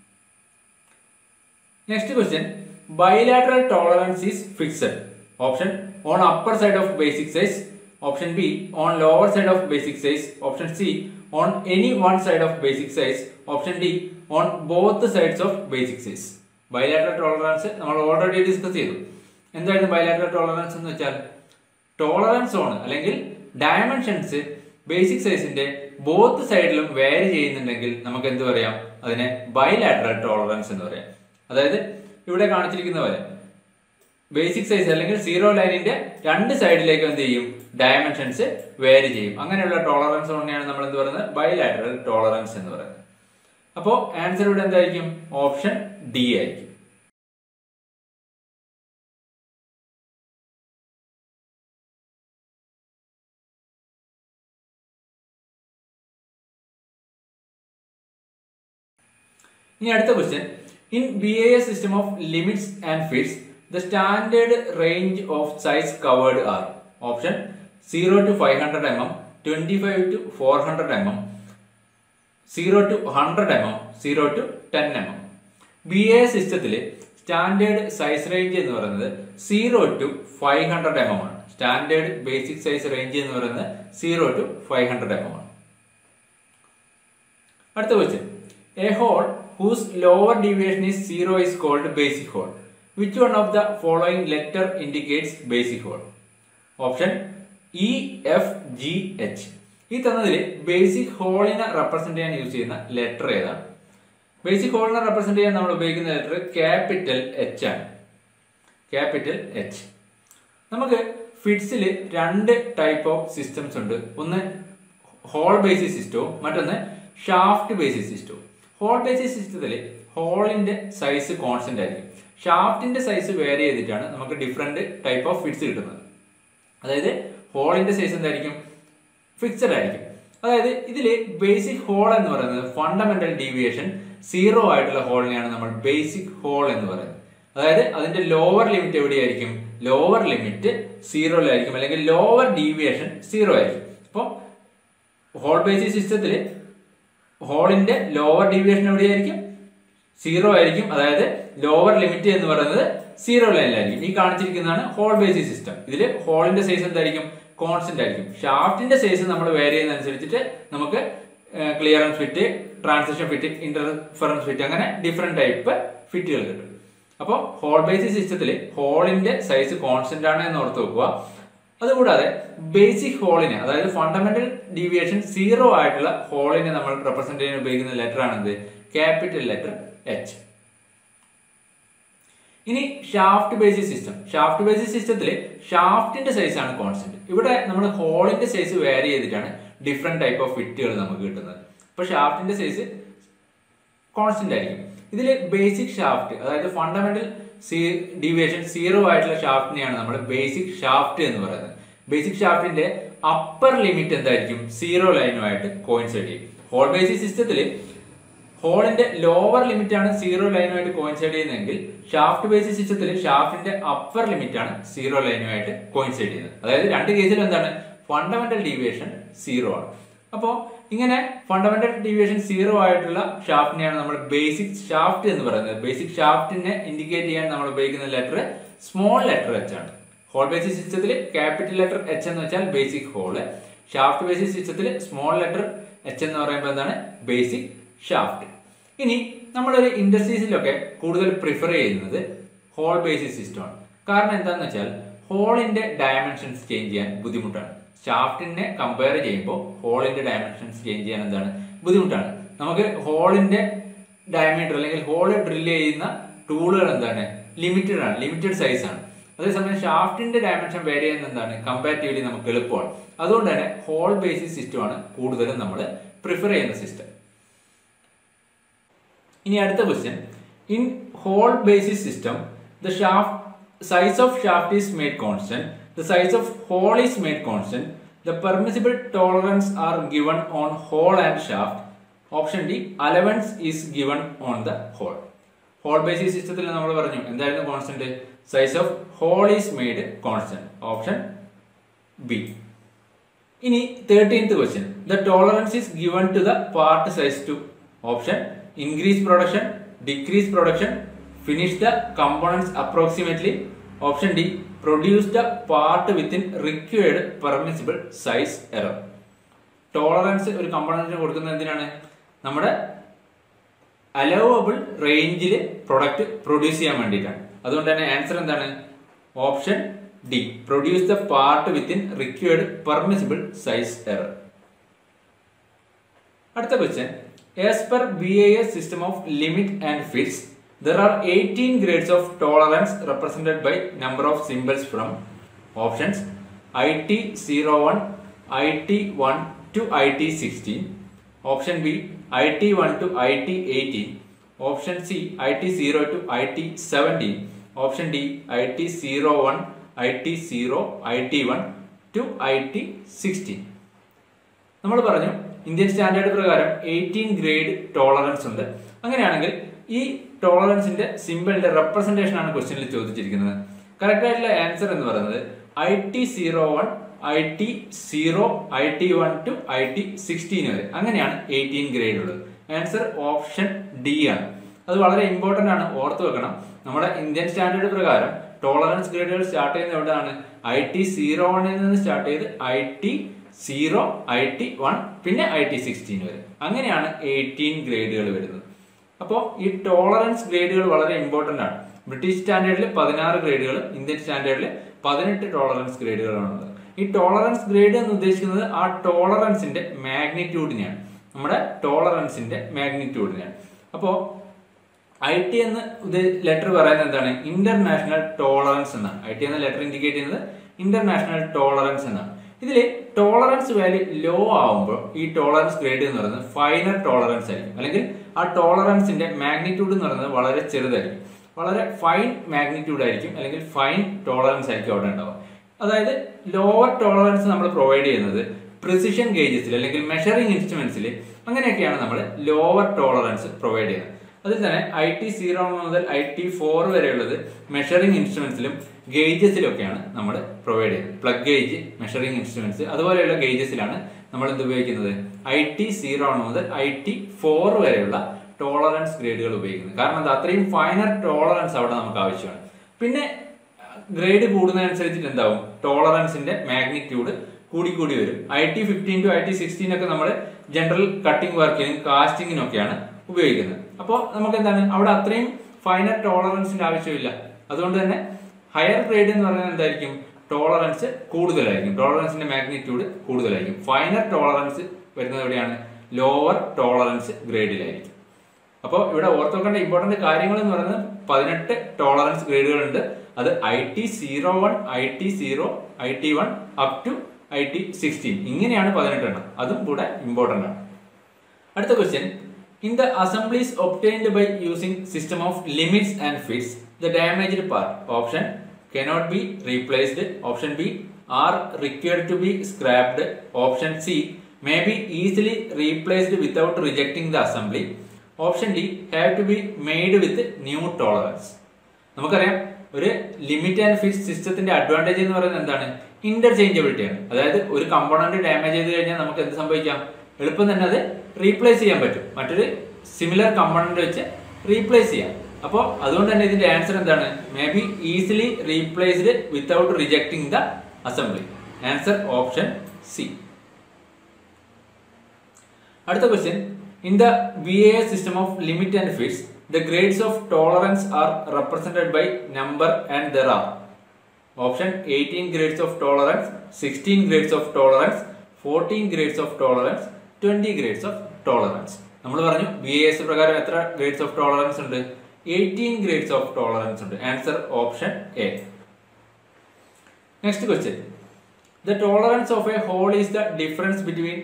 next question bilateral tolerance is fixed option on upper side of basic size option b on lower side of basic size option c on any one side of basic size option d on both sides of basic size bilateral tolerance നമ്മൾ already discuss ചെയ്തു എന്തായിരുന്നു bilateral tolerance എന്ന് വെച്ചാൽ tolerance zone അല്ലെങ്കിൽ dimensions basic സൈസിന്റെ both സൈഡിലും vary ചെയ്യുന്നുണ്ടെങ്കിൽ നമുക്ക് എന്ത് പറയാം അതിനെ ബൈലാറ്ററൽ ടോളറൻസ് എന്ന് പറയാം അതായത് ഇവിടെ കാണിച്ചിരിക്കുന്ന പോലെ ബേസിക് സൈസ് അല്ലെങ്കിൽ സീറോ ലൈനിന്റെ രണ്ട് സൈഡിലേക്കും എന്ത് ചെയ്യും ഡയമെൻഷൻസ് വേരി ചെയ്യും അങ്ങനെയുള്ള ടോളറൻസ് തന്നെയാണ് നമ്മൾ എന്ത് പറയുന്നത് ബൈലാറ്ററൽ ടോളറൻസ് എന്ന് പറയുന്നത് അപ്പോൾ ആൻസർ ഇവിടെ എന്തായിരിക്കും ഓപ്ഷൻ ഡി ആയിരിക്കും ഇനി അടുത്ത question in B A S system of limits and fits the standard range of size covered are option zero to five hundred M M twenty five to four hundred M M zero to hundred M M zero to ten M M B A സിസ്റ്റത്തിൽ standard size range എന്ന് പറയുന്നത് zero to five hundred M M ആണ് standard basic size range എന്ന് പറയുന്നത് zero to five hundred M M ആണ് അടുത്ത question A hole whose lower deviation is zero is called basic hole. Which one of the following letter indicates basic hole? Option E, F, G, H. ഈ തന്നതിൽ basic ഹോളിനെ represent ചെയ്യാൻ use ചെയ്യുന്ന letter ഏതാണ് basic ഹോളിനെ represent ചെയ്യാൻ നമ്മൾ ഉപയോഗിക്കുന്ന ലെറ്റർ ക്യാപിറ്റൽ എച്ച് ആണ് ക്യാപിറ്റൽ എച്ച് നമുക്ക് ഫിറ്റ്സിൽ രണ്ട് ടൈപ്പ് ഓഫ് സിസ്റ്റംസ് ഉണ്ട് ഒന്ന് ഹോൾ ബേസിസ് സിസ്റ്റവും മറ്റൊന്ന് ഷാഫ്റ്റ് ബേസിസ് സിസ്റ്റവും ഹോൾ ബേസിസ് സിസ്റ്റത്തിൽ ഹോളിന്റെ സൈസ് കോൺസ്റ്റന്റ് ആയിരിക്കും ഷാഫ്റ്റിന്റെ സൈസ് വേരി ചെയ്തിട്ടാണ് നമുക്ക് ഡിഫറെന്റ് ടൈപ്പ് ഓഫ് ഫിറ്റ്സ് കിട്ടുന്നത് അതായത് ഹോളിന്റെ സൈസ് എന്തായിരിക്കും ഫിക്സഡ് ആയിരിക്കും അതായത് ഇതിൽ ബേസിക് ഹോൾ എന്ന് പറയുന്നത് ഫണ്ടമെന്റൽ ഡീവിയേഷൻ സീറോ ആയിട്ടുള്ള ഹോളിനെയാണ് നമ്മൾ ബേസിക് ഹോൾ എന്ന് പറയുന്നത് അതായത് അതിന്റെ ലോവർ ലിമിറ്റ് എവിടെയായിരിക്കും ലോവർ ലിമിറ്റ് സീറോയിലായിരിക്കും അല്ലെങ്കിൽ ലോവർ ഡീവിയേഷൻ സീറോ ആയിരിക്കും അപ്പോൾ ഹോൾ ബേസിസ് സിസ്റ്റത്തിൽ ഹോളിന്റെ ലോവർ ഡീവിയേഷൻ എവിടെയായിരിക്കും സീറോ ആയിരിക്കും അതായത് ലോവർ ലിമിറ്റ് എന്ന് പറയുന്നത് സീറോ ലൈനിലായിരിക്കും ഈ കാണിച്ചിരിക്കുന്നതാണ് ഹോൾ ബേസിസ് സിസ്റ്റം ഇതിൽ ഹോളിന്റെ സൈസ് എന്തായിരിക്കും കോൺസ്റ്റന്റ് ആയിരിക്കും ഷാഫ്റ്റിന്റെ സൈസ് നമ്മൾ വേരി ചെയ്യുന്നതനുസരിച്ചിട്ട് നമുക്ക് clearance fit transition fit interference fit അങ്ങനെ ഡിഫറെന്റ് ടൈപ്പ് ഫിറ്റുകൾ കിട്ടും അപ്പോൾ ഹോൾ ബേസിസ് സിസ്റ്റത്തിൽ ഹോളിന്റെ സൈസ് കോൺസ്റ്റന്റ് ആണ് എന്ന് ഓർത്ത് വെക്കുക അതുകൂടാതെ ബേസിക് ഹോളിനെ അതായത് ഫണ്ടമെന്റൽ ഡീവിയേഷൻ സീറോ ആയിട്ടുള്ള ഹോളിനെ നമ്മൾ റെപ്രസെന്റ് ചെയ്യാൻ ഉപയോഗിക്കുന്ന ലെറ്റർ ആണെന്ത് ക്യാപിറ്റൽ ലെറ്റർ എച്ച് ഇനി shaft basis system shaft basis സിസ്റ്റത്തിൽ ഷാഫ്റ്റിന്റെ സൈസ് ആണ് കോൺസ്റ്റന്റ് ഇവിടെ നമ്മൾ ഹോളിന്റെ സൈസ് വേരി ചെയ്തിട്ടാണ് ഡിഫറെന്റ് ടൈപ്പ് ഓഫ് ഫിറ്റുകൾ നമുക്ക് കിട്ടുന്നത് അപ്പൊ ഷാഫ്റ്റിന്റെ സൈസ് കോൺസ്റ്റന്റ് ആയിരിക്കും ഇതിൽ ബേസിക് ഷാഫ്റ്റ് അതായത് ഫണ്ടമെന്റൽ സീ ഡീവിയേഷൻ സീറോ ആയിട്ടുള്ള ഷാഫ്റ്റിനെയാണ് നമ്മൾ ബേസിക് ഷാഫ്റ്റ് എന്ന് പറയുന്നത് ബേസിക് ഷാഫ്റ്റിന്റെ അപ്പർ ലിമിറ്റ് എന്തായിരിക്കും സീറോ ലൈനുമായിട്ട് കോയിൻസൈഡ് ചെയ്യും ഹോൾ ബേസിക് സിസ്റ്റത്തിൽ ഹോളിന്റെ ലോവർ ലിമിറ്റ് ആണ് സീറോ ലൈനുമായിട്ട് കോയിൻസൈഡ് ചെയ്യുന്നതെങ്കിൽ ഷാഫ്റ്റ് ബേസിസ് സിസ്റ്റത്തിൽ ഷാഫ്റ്റിന്റെ അപ്പർ ലിമിറ്റ് ആണ് സീറോ ലൈനുമായിട്ട് കോയിൻസൈഡ് ചെയ്യുന്നത് അതായത് രണ്ട് കേസിലും എന്താണ് ഫണ്ടമെന്റൽ ഡീവിയേഷൻ സീറോ ആണ് അപ്പോൾ ഇങ്ങനെ ഫണ്ടമെന്റൽ ഡീവിയേഷൻ സീറോ ആയിട്ടുള്ള ഷാഫ്റ്റിനെയാണ് നമ്മൾ ബേസിക് ഷാഫ്റ്റ് എന്ന് പറയുന്നത് ബേസിക് ഷാഫ്റ്റിനെ ഇൻഡിക്കേറ്റ് ചെയ്യാൻ നമ്മൾ ഉപയോഗിക്കുന്ന ലെറ്റർ സ്മോൾ ലെറ്റർ എച്ച് ആണ് ഹോൾ ബേസിസ് സിസ്റ്റത്തിൽ ക്യാപിറ്റൽ ലെറ്റർ എച്ച് എന്ന് വെച്ചാൽ ബേസിക് ഹോള് ഷാഫ്റ്റ് ബേസിസ് സിസ്റ്റത്തിൽ സ്മോൾ ലെറ്റർ എച്ച് എന്ന് പറയുമ്പോൾ എന്താണ് ബേസിക് ഷാഫ്റ്റ് ഇനി നമ്മളൊരു ഇൻഡസ്ട്രീസിലൊക്കെ കൂടുതൽ പ്രിഫർ ചെയ്യുന്നത് ഹോൾ ബേസിസ് സിസ്റ്റമാണ് കാരണം എന്താണെന്ന് വെച്ചാൽ ഹോളിന്റെ ഡയമെൻഷൻസ് ചേഞ്ച് ചെയ്യാൻ ബുദ്ധിമുട്ടാണ് ഷാഫ്റ്റിനെ കമ്പയർ ചെയ്യുമ്പോൾ ഹോളിന്റെ ഡയമെൻഷൻസ് ചേഞ്ച് ചെയ്യാൻ എന്താണ് ബുദ്ധിമുട്ടാണ് നമുക്ക് ഹോളിന്റെ ഡയമീറ്റർ അല്ലെങ്കിൽ ഹോള് ഡ്രില്ല് ചെയ്യുന്ന ടൂളുകൾ എന്താണ് ലിമിറ്റഡ് ആണ് ലിമിറ്റഡ് സൈസ് ആണ് അതേസമയം ഷാഫ്റ്റിന്റെ ഡയമെൻഷൻ വേരി ചെയ്യുന്ന എന്താണ് കമ്പാരിറ്റീവ്ലി നമുക്ക് എളുപ്പമാണ് അതുകൊണ്ട് തന്നെ ഹോൾ ബേസിസ് സിസ്റ്റമാണ് കൂടുതലും നമ്മൾ പ്രിഫർ ചെയ്യുന്ന സിസ്റ്റം ഇനി അടുത്ത question in hole basis system the shaft size of shaft is made constant the size of hole is made constant the permissible tolerance are given on hole and shaft option D allowance is given on the hole hole basis സിസ്റ്റത്തിൽ നമ്മൾ പറഞ്ഞു എന്തായിരുന്നു constant size of hole is made constant option B ഇനി thirteenth question the tolerance is given to the part size to option increase production decrease production finish the components approximately option D produce the part within required permissible size error tolerance ഒരു കമ്പോണൻസിന് കൊടുക്കുന്നത് എന്തിനാണ് നമ്മുടെ allowable റേഞ്ചിൽ product produce ചെയ്യാൻ വേണ്ടിയിട്ടാണ് അതുകൊണ്ട് തന്നെ ആൻസർ എന്താണ് option D produce the part within required permissible size error അടുത്ത question as per B A S system of limit and fits there are eighteen grades of tolerance represented by number of symbols from options I T zero one I T one to I T sixteen option B I T one to I T eighteen option C I T zero to I T seventeen option D I T zero one I T zero I T one to I T sixteen നമ്മൾ പറഞ്ഞു Indian standard പ്രകാരം eighteen grade tolerance ഉണ്ട് അങ്ങനെയാണെങ്കിൽ ഈ ടോളറൻസിന്റെ സിമ്പിളിന്റെ representation ആണ് ക്വസ്റ്റ്യനിൽ ചോദിച്ചിരിക്കുന്നത് correct ആയിട്ടുള്ള ആൻസർ എന്ന് പറയുന്നത് I T zero one I T zero I T one to I T sixteen വരെ അങ്ങനെയാണ് എയ്റ്റീൻ ഗ്രേഡ് ഉള്ളത് ആൻസർ ഓപ്ഷൻ ഡി ആണ് അത് വളരെ ഇമ്പോർട്ടന്റ് ആണ് ഓർത്ത് വെക്കണം നമ്മുടെ ഇന്ത്യൻ സ്റ്റാൻഡേർഡ് പ്രകാരം ടോളറൻസ് ഗ്രേഡുകൾ സ്റ്റാർട്ട് ചെയ്യുന്നത് എവിടെയാണ് ഐ ടി സീറോ വണ്ണിൽ നിന്ന് സ്റ്റാർട്ട് ചെയ്ത് I T zero I T one പിന്നെ ഐ ടി സിക്സ്റ്റീൻ വരെ അങ്ങനെയാണ് എയ്റ്റീൻ ഗ്രേഡുകൾ വരുന്നത് അപ്പോൾ ഈ ടോളറൻസ് ഗ്രേഡുകൾ വളരെ ഇമ്പോർട്ടന്റ് ആണ് ബ്രിട്ടീഷ് സ്റ്റാൻഡേർഡിൽ പതിനാറ് ഗ്രേഡുകൾ ഇന്ത്യൻ സ്റ്റാൻഡേർഡിൽ പതിനെട്ട് ടോളറൻസ് ഗ്രേഡുകളാണുള്ളത് ഈ ടോളറൻസ് ഗ്രേഡ് എന്ന് ഉദ്ദേശിക്കുന്നത് ആ ടോളറൻസിന്റെ മാഗ്നിറ്റ്യൂഡിനെയാണ് നമ്മുടെ ടോളറൻസിന്റെ മാഗ്നിറ്റ്യൂഡിനെയാണ് അപ്പോൾ ഐ ടി എന്ന് ലെറ്റർ പറയുന്നത് എന്താണ് ഇന്റർനാഷണൽ ടോളറൻസ് എന്നാണ് ഐ ടി എന്ന ലെറ്റർ ഇൻഡിക്കേറ്റ് ചെയ്യുന്നത് ഇന്റർനാഷണൽ ടോളറൻസ് എന്നാണ് ഇതിൽ ടോളറൻസ് വാല്യൂ ലോ ആവുമ്പോൾ ഈ ടോളറൻസ് ഗ്രേഡ് എന്ന് പറയുന്നത് ഫൈനർ ടോളറൻസ് ആയിരിക്കും അല്ലെങ്കിൽ ആ ടോളറൻസിന്റെ മാഗ്നിറ്റ്യൂഡ് എന്ന് പറയുന്നത് വളരെ ചെറുതായിരിക്കും വളരെ ഫൈൻ മാഗ്നിറ്റ്യൂഡ് ആയിരിക്കും അല്ലെങ്കിൽ ഫൈൻ ടോളറൻസ് ആയിരിക്കും അവിടെ ഉണ്ടാവുക അതായത് ലോവർ ടോളറൻസ് നമ്മൾ പ്രൊവൈഡ് ചെയ്യുന്നത് പ്രിസിഷൻ ഗേജസിൽ അല്ലെങ്കിൽ മെഷറിംഗ് ഇൻസ്ട്രുമെന്റ്സിൽ അങ്ങനെയൊക്കെയാണ് നമ്മൾ ലോവർ ടോളറൻസ് പ്രൊവൈഡ് ചെയ്യുന്നത് അതിൽ തന്നെ ഐ ടി സീറോ മുതൽ ഐ ടി ഫോർ വരെയുള്ളത് മെഷറിംഗ് ഇൻസ്ട്രുമെന്റ്സിലും ഗേജസിലൊക്കെയാണ് നമ്മൾ പ്രൊവൈഡ് ചെയ്യുന്നത് പ്ലഗ് ഗേജ് മെഷറിംഗ് ഇൻസ്ട്രുമെന്റ്സ് അതുപോലെയുള്ള ഗേജസിലാണ് നമ്മൾ എന്ത് ഉപയോഗിക്കുന്നത് ഐ ടി സീറോ മുതൽ ഐ ടി ഫോർ വരെയുള്ള ടോളറൻസ് ഗ്രേഡുകൾ ഉപയോഗിക്കുന്നത് കാരണം അത് അത്രയും ഫൈനർ ടോളറൻസ് അവിടെ നമുക്ക് ആവശ്യമാണ് പിന്നെ ഗ്രേഡ് കൂടുന്നതനുസരിച്ചിട്ട് എന്താവും ടോളറൻസിന്റെ മാഗ്നിറ്റ്യൂഡ് കൂടിക്കൂടി വരും I T fifteen to I T sixteen ഒക്കെ നമ്മൾ ജനറൽ കട്ടിംഗ് വർക്കിനും കാസ്റ്റിങ്ങിനും ഒക്കെയാണ് ഉപയോഗിക്കുന്നത് അപ്പോൾ നമുക്ക് എന്താണ് അവിടെ അത്രയും ഫൈനർ ടോളറൻസിന്റെ ആവശ്യമില്ല അതുകൊണ്ട് തന്നെ ഹയർ ഗ്രേഡ് എന്ന് പറയുന്നത് എന്തായിരിക്കും ടോളറൻസ് കൂടുതലായിരിക്കും ടോളറൻസിന്റെ മാഗ്നിറ്റ്യൂഡ് കൂടുതലായിരിക്കും ഫൈനർ ടോളറൻസ് വരുന്നത് എവിടെയാണ് ലോവർ ടോളറൻസ് ഗ്രേഡിലായിരിക്കും അപ്പോൾ ഇവിടെ ഓർത്ത് വെക്കേണ്ട ഇമ്പോർട്ടന്റ് കാര്യങ്ങൾ എന്ന് പറയുന്നത് പതിനെട്ട് ടോളറൻസ് ഗ്രേഡുകളുണ്ട് അത് I T zero one I T zero I T one up to I T sixteen ഇങ്ങനെയാണ് പതിനെട്ടെണ്ണം അതും കൂടെ ഇമ്പോർട്ടന്റ് ആണ് അടുത്ത question in the assemblies obtained by using system of limits and fits the damaged part option cannot be replaced option B are required to be scrapped option C may be easily replaced without rejecting the assembly option D have to be made with new tolerance നമുക്കറിയാം ഒരു limit and fix സിസ്റ്റത്തിന്റെ advantage എന്ന് പറയുന്നത് എന്താണ് interchangeability ആണ് അതായത് ഒരു component damage ചെയ്ത് കഴിഞ്ഞാൽ നമുക്ക് എന്ത് സംഭവിക്കാം എളുപ്പം തന്നെ അത് റീപ്ലേസ് ചെയ്യാൻ പറ്റും മറ്റൊരു സിമിലർ കമ്പോണന്റ് വെച്ച് റീപ്ലേസ് ചെയ്യാം അപ്പോൾ അതുകൊണ്ട് തന്നെ ഇതിന്റെ ആൻസർ എന്താണ് may be easily replaced without rejecting the assembly answer option C അടുത്ത question in the B A system of limit and fits the grades of tolerance are represented by number and there are option eighteen grades of tolerance sixteen grades of tolerance fourteen grades of tolerance twenty grades of tolerance നമ്മൾ പറഞ്ഞു B S പ്രകാരം എത്ര grades of tolerance ഉണ്ട് eighteen grades of tolerance ഉണ്ട് answer option A next question the tolerance of a hole is the difference between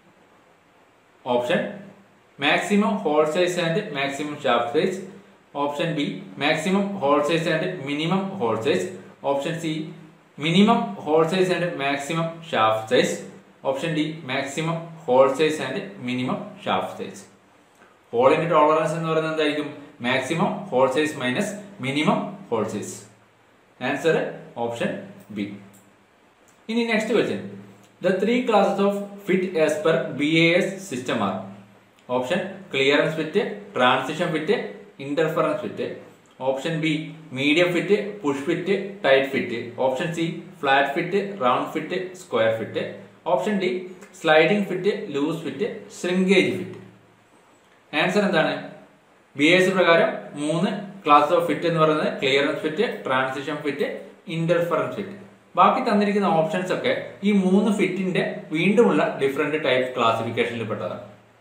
option maximum hole size and maximum shaft size option B maximum hole size and minimum hole size option C minimum hole size and maximum shaft size option D maximum hole size and minimum shaft size ഹോളിന്റെ tolerance എന്ന് പറയുന്നത് എന്തായിരിക്കും maximum hole size minus minimum hole size answer option B ഇനി next question the three classes of fit as per B A S system are option clearance fit transition fit interference fit option B medium fit push fit tight fit option C flat fit round fit square fit option D sliding fit loose fit shrinkage fit answer എന്താണ് B S പ്രകാരം മൂന്ന് class of fit എന്ന് പറയുന്നത് clearance fit transition fit interference fit ബാക്കി തന്നിരിക്കുന്ന options ഒക്കെ ഈ മൂന്ന് ഫിറ്റിന്റെ വീണ്ടുമുള്ള ഡിഫറെന്റ് ടൈപ്പ് ക്ലാസിഫിക്കേഷനിൽ പെട്ടതാണ്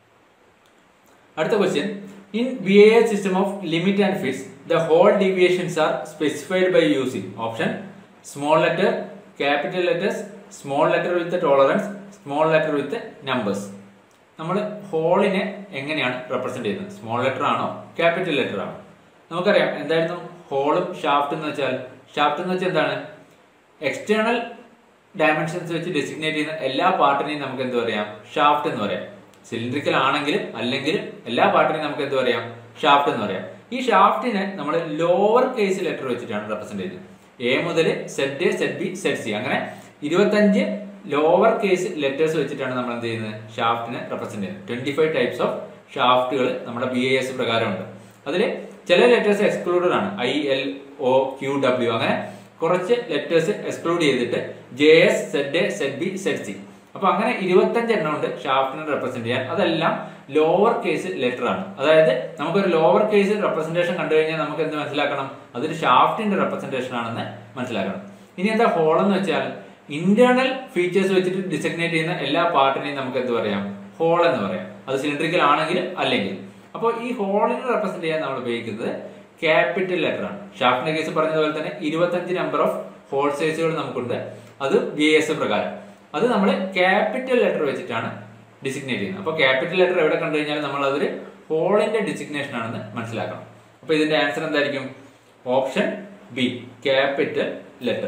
അടുത്ത question in B A system of limit and fits the hole deviations are specified by using option small letter capital letters small letter with tolerance small letter with numbers നമ്മൾ ഹോളിനെ എങ്ങനെയാണ് represent ചെയ്യുന്നത് small letter ആണോ capital letter ആണോ നമുക്കറിയാം എന്തായിരുന്നു ഹോളും shaft എന്ന് വെച്ചാൽ ഷാഫ്റ്റ് എന്ന് വെച്ചാൽ എന്താണ് എക്സ്റ്റേണൽ ഡയമെൻഷൻസ് വെച്ച് ഡെസിഗ്നേറ്റ് ചെയ്യുന്ന എല്ലാ പാർട്ടിനെയും നമുക്ക് എന്ത് പറയാം ഷാഫ്റ്റ് എന്ന് പറയാം സിലിണ്ടറിക്കൽ ആണെങ്കിലും അല്ലെങ്കിലും എല്ലാ പാർട്ടിനെയും നമുക്ക് എന്ത് പറയാം ഷാഫ്റ്റ് എന്ന് പറയാം ഈ ഷാഫ്റ്റിനെ നമ്മൾ ലോവർ കേസ് ലെറ്റർ വെച്ചിട്ടാണ് റെപ്രസെന്റ് ചെയ്യുന്നത് എ മുതൽ set A set B set C അങ്ങനെ ഇരുപത്തഞ്ച് ലോവർ കേസ് ലെറ്റേഴ്സ് വെച്ചിട്ടാണ് നമ്മൾ എന്ത് ചെയ്യുന്നത് ഷാഫ്റ്റിനെ റെപ്രസെന്റ് ചെയ്യുന്നത് ട്വന്റി ഫൈവ് ടൈപ്സ് ഓഫ് ഷാഫ്റ്റുകൾ നമ്മുടെ ബി എ എസ് പ്രകാരമുണ്ട് അതിൽ ചില ലെറ്റേഴ്സ് എക്സ്ക്ലൂഡഡ് ആണ് I L O Q W അങ്ങനെ കുറച്ച് ലെറ്റേഴ്സ് എക്സ്ക്ലൂഡ് ചെയ്തിട്ട് J S Z A Z B Z C അപ്പൊ അങ്ങനെ ഇരുപത്തഞ്ച് എണ്ണം ഉണ്ട് ഷാഫ്റ്റിനെ റെപ്രസെന്റ് ചെയ്യാൻ അതെല്ലാം ലോവർ കേസ് ലെറ്റർ ആണ് അതായത് നമുക്കൊരു ലോവർ കേസ് റെപ്രസെന്റേഷൻ കണ്ടു കഴിഞ്ഞാൽ നമുക്ക് എന്ത് മനസ്സിലാക്കണം അതൊരു ഷാഫ്റ്റിന്റെ റെപ്രസെന്റേഷൻ ആണെന്ന് മനസ്സിലാക്കണം ഇനി എന്താ ഹോൾ എന്ന് വെച്ചാൽ ഇന്റേണൽ ഫീച്ചേഴ്സ് വെച്ചിട്ട് ഡിസിഗ്നേറ്റ് ചെയ്യുന്ന എല്ലാ പാർട്ടിനെയും നമുക്ക് എന്ത് പറയാം ഹോൾ എന്ന് പറയാം അത് സിലിണ്ടറിക്കൽ ആണെങ്കിലും അല്ലെങ്കിലും അപ്പോൾ ഈ ഹോളിനെ റെപ്രസെന്റ് ചെയ്യാൻ നമ്മൾ ഉപയോഗിക്കുന്നത് ക്യാപിറ്റൽ ലെറ്റർ ആണ് ഷാഫ്റ്റിന്റെ കേസ് പറഞ്ഞതുപോലെ തന്നെ ഇരുപത്തഞ്ച് നമ്പർ ഓഫ് ഹോൾ സൈസുകൾ നമുക്കുണ്ട് അത് ബി എസ് പ്രകാരം അത് നമ്മൾ ക്യാപിറ്റൽ ലെറ്റർ വെച്ചിട്ടാണ് ഡിസിഗ്നേറ്റ് ചെയ്യുന്നത് അപ്പോൾ ക്യാപിറ്റൽ ലെറ്റർ എവിടെ കണ്ടു കഴിഞ്ഞാൽ നമ്മൾ അതൊരു ഹോളിന്റെ ഡിസിഗ്നേഷൻ ആണെന്ന് മനസ്സിലാക്കണം അപ്പോൾ ഇതിന്റെ ആൻസർ എന്തായിരിക്കും ഓപ്ഷൻ ബി ക്യാപിറ്റൽ ലെറ്റർ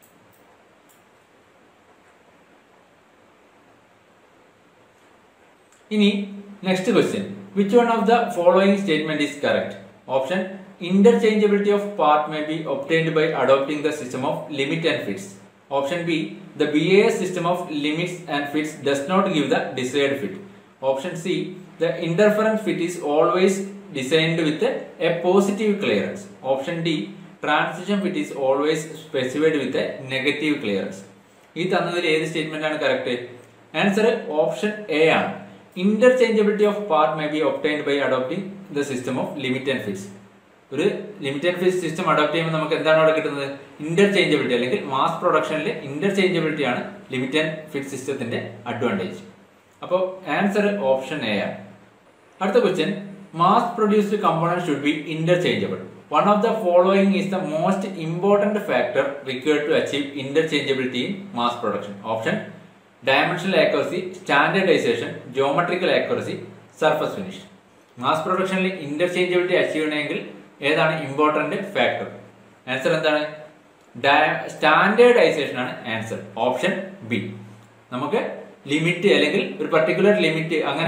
ഇനി next question which one of the following statement is correct option interchangeability of part may be obtained by adopting the system of limit and fits option b the BAS system of limits and fits does not give the desired fit option c the interference fit is always designed with a, a positive clearance option d transition fit is always specified with a negative clearance ഈ തന്നതിൽ ഏത് statement ആണ് correct answer option A ആണ് interchangeability of part may be obtained by adopting the system of limit and fix ഒരു limit and fix system adopt ചെയ്യുമ്പോൾ നമുക്ക് എന്താണ് അവിടെ കിട്ടുന്നത് ഇന്റർചേഞ്ചബിലിറ്റി അല്ലെങ്കിൽ മാസ് പ്രൊഡക്ഷനിൽ ഇന്റർചേഞ്ചബിലിറ്റി ആണ് ലിമിറ്റ് ആൻഡ് ഫിക്സ് സിസ്റ്റത്തിന്റെ അഡ്വാൻറ്റേജ് അപ്പോൾ ആൻസർ ഓപ്ഷൻ എ ആണ് അടുത്ത question mass produced component should be interchangeable one of the following is the most important factor required to achieve interchangeability in mass production option dimensional accuracy standardization geometrical accuracy surface finish mass പ്രൊഡക്ഷനിൽ interchangeability achieve ചെയ്യണമെങ്കിൽ ഏതാണ് important factor answer എന്താണ് standardization ആണ് answer option B നമുക്ക് limit അല്ലെങ്കിൽ ഒരു particular limit അങ്ങനെ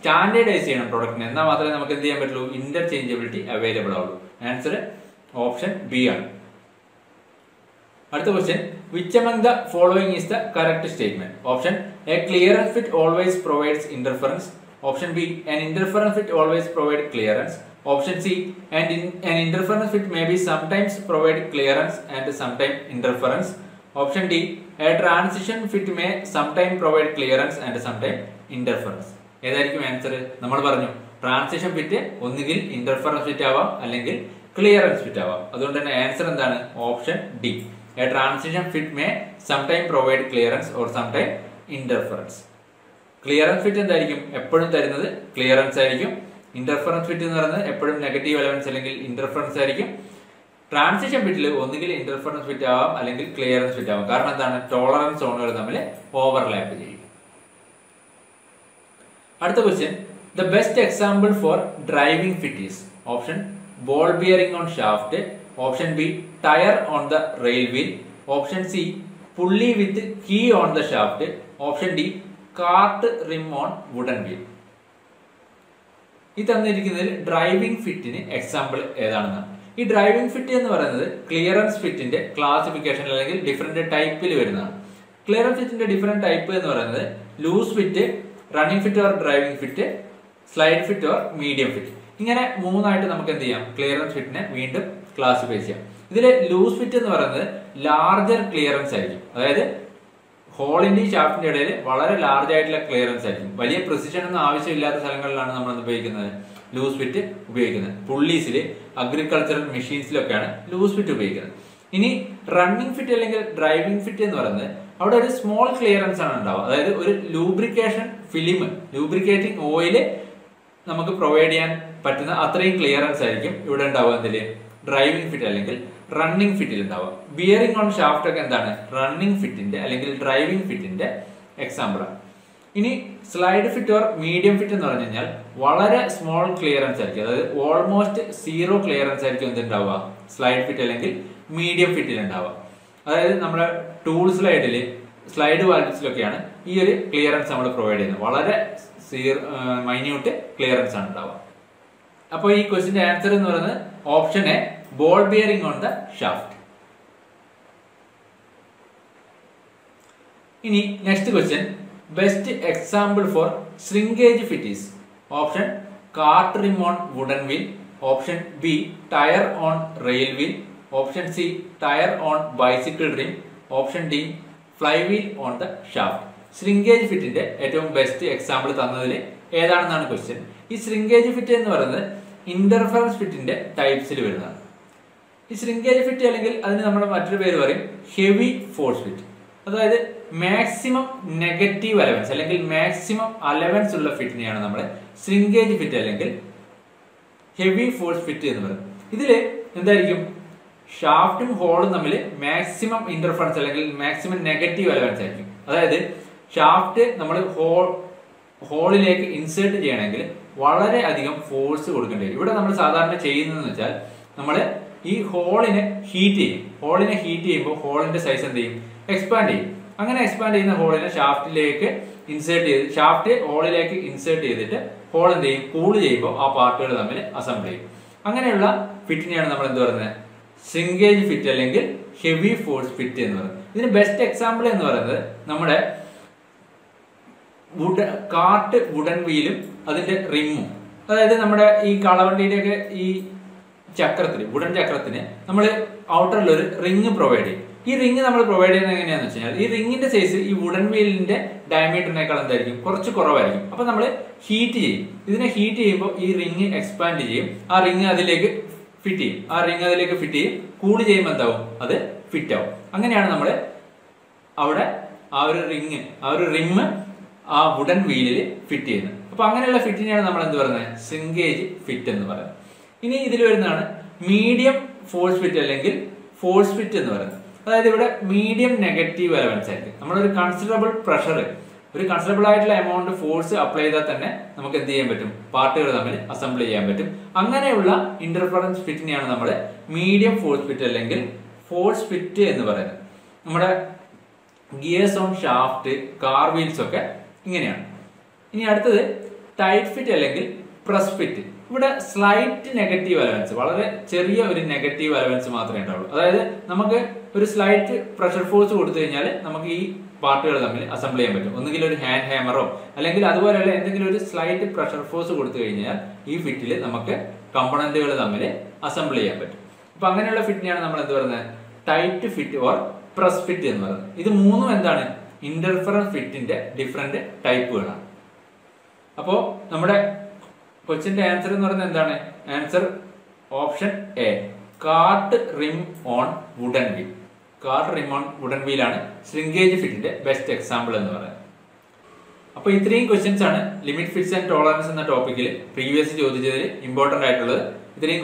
standardise ചെയ്യണം പ്രൊഡക്റ്റിന് എന്നാൽ മാത്രമേ നമുക്ക് എന്ത് ചെയ്യാൻ പറ്റുള്ളൂ ഇന്റർചേഞ്ചബിലിറ്റി അവൈലബിൾ ആവുള്ളൂ ആൻസർ ഓപ്ഷൻ ബി ആണ് അടുത്ത question which among the following is the correct statement option A clearance fit always provides interference option B an interference fit always provide clearance option C and in, an interference fit may be sometimes provide clearance and sometimes interference option D A transition fit may sometime provide clearance and sometime interference ഏതായിരിക്കും answer നമ്മൾ പറഞ്ഞു transition fit ഒന്നുകിൽ interference fit ആവാം അല്ലെങ്കിൽ clearance fit ആവാം അതുകൊണ്ട് തന്നെ answer എന്താണ് option D A transition fit may sometime provide clearance or sometime interference clearance fit എന്തായിരിക്കും എപ്പോഴും തരുന്നത് ക്ലിയറൻസ് ആയിരിക്കും ഇന്റർഫറൻസ് ഫിറ്റ് എന്ന് പറയുന്നത് എപ്പോഴും നെഗറ്റീവ് എലവൻസ് അല്ലെങ്കിൽ ഇന്റർഫറൻസ് ആയിരിക്കും ട്രാൻസിഷൻ ഫിറ്റിൽ ഒന്നുകിൽ ഇന്റർഫറൻസ് ഫിറ്റ് ആവാം അല്ലെങ്കിൽ ക്ലിയറൻസ് ഫിറ്റ് ആവാം കാരണം എന്താണ് ടോളറൻസ് സോണുകൾ തമ്മിൽ ഓവർലാപ്പ് ചെയ്യും അടുത്ത question the best example for driving fit is option ball bearing on shaft option B tyre on the rail wheel option C pulley with key on the shaft option D cart rim on wooden wheel ഈ തന്നിരിക്കുന്നതിൽ driving ഫിറ്റിന് example ഏതാണെന്നാണ് ഈ driving fit എന്ന് പറയുന്നത് clearance ഫിറ്റിന്റെ classification അല്ലെങ്കിൽ different ടൈപ്പിൽ വരുന്നതാണ് clearance ഫിറ്റിന്റെ ഡിഫറെന്റ് ടൈപ്പ് എന്ന് പറയുന്നത് loose fit running fit or driving fit slide fit or medium fit ഇങ്ങനെ മൂന്നായിട്ട് നമുക്ക് എന്ത് ചെയ്യാം ക്ലിയറൻസ് ഫിറ്റിനെ വീണ്ടും ക്ലാസിഫൈ ചെയ്യാം ഇതിൽ ലൂസ് ഫിറ്റ് എന്ന് പറയുന്നത് ലാർജർ ക്ലിയറൻസ് ആയിരിക്കും അതായത് ഹോളിന്റെയും ഷാഫ്റ്റിന്റെ ഇടയിൽ വളരെ ലാർജ് ആയിട്ടുള്ള ക്ലിയറൻസ് ആയിരിക്കും വലിയ പ്രിസിഷൻ ഒന്നും ആവശ്യമില്ലാത്ത സ്ഥലങ്ങളിലാണ് നമ്മൾ ഉപയോഗിക്കുന്നത് ലൂസ് ഫിറ്റ് ഉപയോഗിക്കുന്നത് പുള്ളീസിൽ അഗ്രികൾച്ചറൽ മെഷീൻസിലൊക്കെയാണ് ലൂസ് ഫിറ്റ് ഉപയോഗിക്കുന്നത് ഇനി റണ്ണിംഗ് ഫിറ്റ് അല്ലെങ്കിൽ ഡ്രൈവിംഗ് ഫിറ്റ് എന്ന് പറയുന്നത് അവിടെ ഒരു സ്മോൾ ക്ലിയറൻസ് ആണ് ഉണ്ടാവുക അതായത് ഒരു ലൂബ്രിക്കേഷൻ ഫിലിം ലൂബ്രിക്കേറ്റിംഗ് ഓയിൽ നമുക്ക് പ്രൊവൈഡ് ചെയ്യാൻ പറ്റുന്ന അത്രയും ക്ലിയറൻസ് ആയിരിക്കും ഇവിടെ ഉണ്ടാവുക എന്തില് ഡ്രൈവിംഗ് ഫിറ്റ് അല്ലെങ്കിൽ റണ്ണിംഗ് ഫിറ്റിൽ ഉണ്ടാവുക ബിയറിംഗ് ഓൺ ഷാഫ്റ്റ് ഒക്കെ എന്താണ് റണ്ണിംഗ് ഫിറ്റിന്റെ അല്ലെങ്കിൽ ഡ്രൈവിംഗ് ഫിറ്റിന്റെ എക്സാമ്പിൾ ആണ് ഇനി slide fit or medium fit എന്ന് പറഞ്ഞു കഴിഞ്ഞാൽ വളരെ സ്മോൾ ക്ലിയറൻസ് ആയിരിക്കും അതായത് ഓൾമോസ്റ്റ് സീറോ ക്ലിയറൻസ് ആയിരിക്കും എന്തുണ്ടാവുക സ്ലൈഡ് ഫിറ്റ് അല്ലെങ്കിൽ മീഡിയം ഫിറ്റിൽ ഉണ്ടാവുക അതായത് നമ്മുടെ ടൂൾ സ്ലൈഡിൽ സ്ലൈഡ് വാൽവ്സിലൊക്കെയാണ് ഈ ഒരു ക്ലിയറൻസ് നമ്മൾ പ്രൊവൈഡ് ചെയ്യുന്നത് വളരെ മൈന്യൂട്ട് ക്ലിയറൻസ് ആണ് ഉണ്ടാവുക അപ്പോൾ ഈ ക്വസ്റ്റിന്റെ ആൻസർ എന്ന് പറയുന്നത് option A ball bearing on the shaft ഇനി next question best example for shrinkage fits option cart rim on wooden wheel option B tyre on rail wheel option C tyre on bicycle rim option D flywheel on the shaft shrinkage ഫിറ്റിന്റെ ഏറ്റവും best example തന്നതിൽ ഏതാണെന്നാണ് question ഈ shrinkage fit എന്ന് പറയുന്നത് interference ഫിറ്റിന്റെ ടൈപ്സിൽ വരുന്നതാണ് ഈ shrinkage fit അല്ലെങ്കിൽ അതിന് നമ്മൾ മറ്റൊരു പേര് പറയും ഹെവി ഫോഴ്സ് ഫിറ്റ് അതായത് മാക്സിമം നെഗറ്റീവ് അലവൻസ് അല്ലെങ്കിൽ മാക്സിമം അലവൻസ് ഉള്ള ഫിറ്റിനെയാണ് നമ്മൾ ശ്രിങ്കേജ് ഫിറ്റ് അല്ലെങ്കിൽ ഹെവി ഫോഴ്സ് ഫിറ്റ് എന്ന് പറയുന്നത് ഇതില് എന്തായിരിക്കും ഷാഫ്റ്റും ഹോളും തമ്മിൽ മാക്സിമം ഇന്റർഫറൻസ് അല്ലെങ്കിൽ മാക്സിമം നെഗറ്റീവ് അലവൻസ് ആയിരിക്കും അതായത് ഷാഫ്റ്റ് നമ്മൾ ഹോൾ ഹോളിലേക്ക് ഇൻസേർട്ട് ചെയ്യണമെങ്കിൽ വളരെ അധികം ഫോഴ്സ് കൊടുക്കേണ്ടി വരും ഇവിടെ നമ്മൾ സാധാരണ ചെയ്യുന്നതെന്ന് വെച്ചാൽ നമ്മൾ ഈ ഹോളിനെ ഹീറ്റ് ചെയ്യും ഹോളിനെ ഹീറ്റ് ചെയ്യുമ്പോൾ ഹോളിന്റെ സൈസ് എന്ത് ചെയ്യും എക്സ്പാൻഡ് ചെയ്യും അങ്ങനെ എക്സ്പാൻഡ് ചെയ്യുന്ന ഹോളിനെ ഷാഫ്റ്റിലേക്ക് ഇൻസേർട്ട് ചെയ്ത് ഷാഫ്റ്റ് ഹോളിലേക്ക് ഇൻസേർട്ട് ചെയ്തിട്ട് ഹോൾ എന്ത് ചെയ്യും കൂൾ ചെയ്യുമ്പോൾ ആ പാർട്ടുകൾ തമ്മിൽ അസംബിൾ ചെയ്യും അങ്ങനെയുള്ള ഫിറ്റിനെയാണ് നമ്മൾ എന്ത് പറയുന്നത് സിംഗേജ് ഫിറ്റ് അല്ലെങ്കിൽ ഹെവി ഫോഴ്സ് ഫിറ്റ് എന്ന് പറയുന്നത് ഇതിന് ബെസ്റ്റ് എക്സാമ്പിൾ എന്ന് പറയുന്നത് നമ്മുടെ വുഡ കാട്ട് വുഡൻ വീലും അതിന്റെ റിമ്മും അതായത് നമ്മുടെ ഈ കളവണ്ടിയുടെയൊക്കെ ഈ ചക്രത്തിന് വുഡൻ ചക്രത്തിന് നമ്മൾ ഔട്ടറിൽ ഒരു റിങ് പ്രൊവൈഡ് ചെയ്യും ഈ റിങ് നമ്മൾ പ്രൊവൈഡ് ചെയ്യുന്നത് എങ്ങനെയാണെന്ന് വെച്ച് കഴിഞ്ഞാൽ ഈ റിങ്ങിന്റെ സൈസ് ഈ വുഡൻ വീലിന്റെ ഡയമീറ്ററിനേക്കാൾ എന്തായിരിക്കും കുറച്ച് കുറവായിരിക്കും അപ്പൊ നമ്മൾ ഹീറ്റ് ചെയ്യും ഇതിനെ ഹീറ്റ് ചെയ്യുമ്പോൾ ഈ റിങ് എക്സ്പാൻഡ് ചെയ്യും ആ റിങ് അതിലേക്ക് ഫിറ്റ് ചെയ്യും ആ റിങ് അതിലേക്ക് ഫിറ്റ് ചെയ്യും കൂൾ ചെയ്യുമ്പോൾ എന്താവും അത് ഫിറ്റ് ആവും അങ്ങനെയാണ് നമ്മൾ അവിടെ ആ ഒരു റിങ് ആ ഒരു റിമ്മ് ആ വുഡൻ വീലിൽ ഫിറ്റ് ചെയ്യുന്നത് അപ്പൊ അങ്ങനെയുള്ള ഫിറ്റിനെയാണ് നമ്മൾ എന്ത് പറയുന്നത് സിങ്കേജ് ഫിറ്റ് എന്ന് പറയുന്നത് ഇനി ഇതിൽ വരുന്നതാണ് മീഡിയം ഫോഴ്സ് ഫിറ്റ് അല്ലെങ്കിൽ ഫോഴ്സ് ഫിറ്റ് എന്ന് പറയുന്നത് അതായത് ഇവിടെ മീഡിയം നെഗറ്റീവ് എലവൻസ് ആയിരിക്കും നമ്മളൊരു കൺസിഡറബിൾ പ്രഷർ ഒരു കൺസിഡറബിൾ ആയിട്ടുള്ള എമൗണ്ട് ഫോഴ്സ് അപ്ലൈ ചെയ്താൽ തന്നെ നമുക്ക് എന്ത് ചെയ്യാൻ പറ്റും പാർട്ടുകൾ തമ്മിൽ അസംബിൾ ചെയ്യാൻ പറ്റും അങ്ങനെയുള്ള ഇന്റർഫറൻസ് ഫിറ്റിനെയാണ് നമ്മൾ മീഡിയം ഫോഴ്സ് ഫിറ്റ് അല്ലെങ്കിൽ ഫോഴ്സ് ഫിറ്റ് എന്ന് പറയുന്നത് നമ്മുടെ gears on shaft car wheels ഒക്കെ ഇങ്ങനെയാണ് ഇനി അടുത്തത് ടൈറ്റ് ഫിറ്റ് അല്ലെങ്കിൽ പ്രസ് ഫിറ്റ് ഇവിടെ സ്ലൈറ്റ് നെഗറ്റീവ് അലവൻസ് വളരെ ചെറിയ ഒരു നെഗറ്റീവ് അലവൻസ് മാത്രമേ ഉണ്ടാവുള്ളൂ അതായത് നമുക്ക് ഒരു സ്ലൈറ്റ് പ്രഷർ ഫോഴ്സ് കൊടുത്തു കഴിഞ്ഞാൽ നമുക്ക് ഈ പാർട്ടുകൾ തമ്മിൽ അസംബിൾ ചെയ്യാൻ പറ്റും ഒന്നുകിൽ ഒരു ഹാൻഡ് ഹാമറോ അല്ലെങ്കിൽ അതുപോലെയുള്ള എന്തെങ്കിലും ഒരു സ്ലൈറ്റ് പ്രഷർ ഫോഴ്സ് കൊടുത്തു കഴിഞ്ഞാൽ ഈ ഫിറ്റിൽ നമുക്ക് കമ്പണന്റുകൾ തമ്മിൽ അസംബിൾ ചെയ്യാൻ പറ്റും അപ്പൊ അങ്ങനെയുള്ള ഫിറ്റിനെയാണ് നമ്മൾ എന്ത് പറയുന്നത് tight fit or press fit എന്ന് പറയുന്നത് ഇത് മൂന്നും എന്താണ് ഇന്റർഫറൻസ് ഫിറ്റിന്റെ ഡിഫറെന്റ് ടൈപ്പുകളാണ് അപ്പോ നമ്മുടെ ക്വസ്റ്റിന്റെ ആൻസർ എന്ന് പറയുന്നത് എന്താണ് answer option A cart rim on wooden wheel cart rim on wooden വീലാണ് ശ്രിങ്കേജ് ഫിറ്റിന്റെ ബെസ്റ്റ് എക്സാമ്പിൾ എന്ന് പറയുന്നത് അപ്പൊ ഇത്രയും ക്വസ്റ്റ്യൻസ് ആണ് ലിമിറ്റ് ഫിറ്റ്സ് ആൻഡ് ടോളറൻസ് എന്ന ടോപ്പിക്കിൽ പ്രീവിയസ് ചോദിച്ചതിൽ ഇമ്പോർട്ടന്റ് ആയിട്ടുള്ളത് ഇത്രയും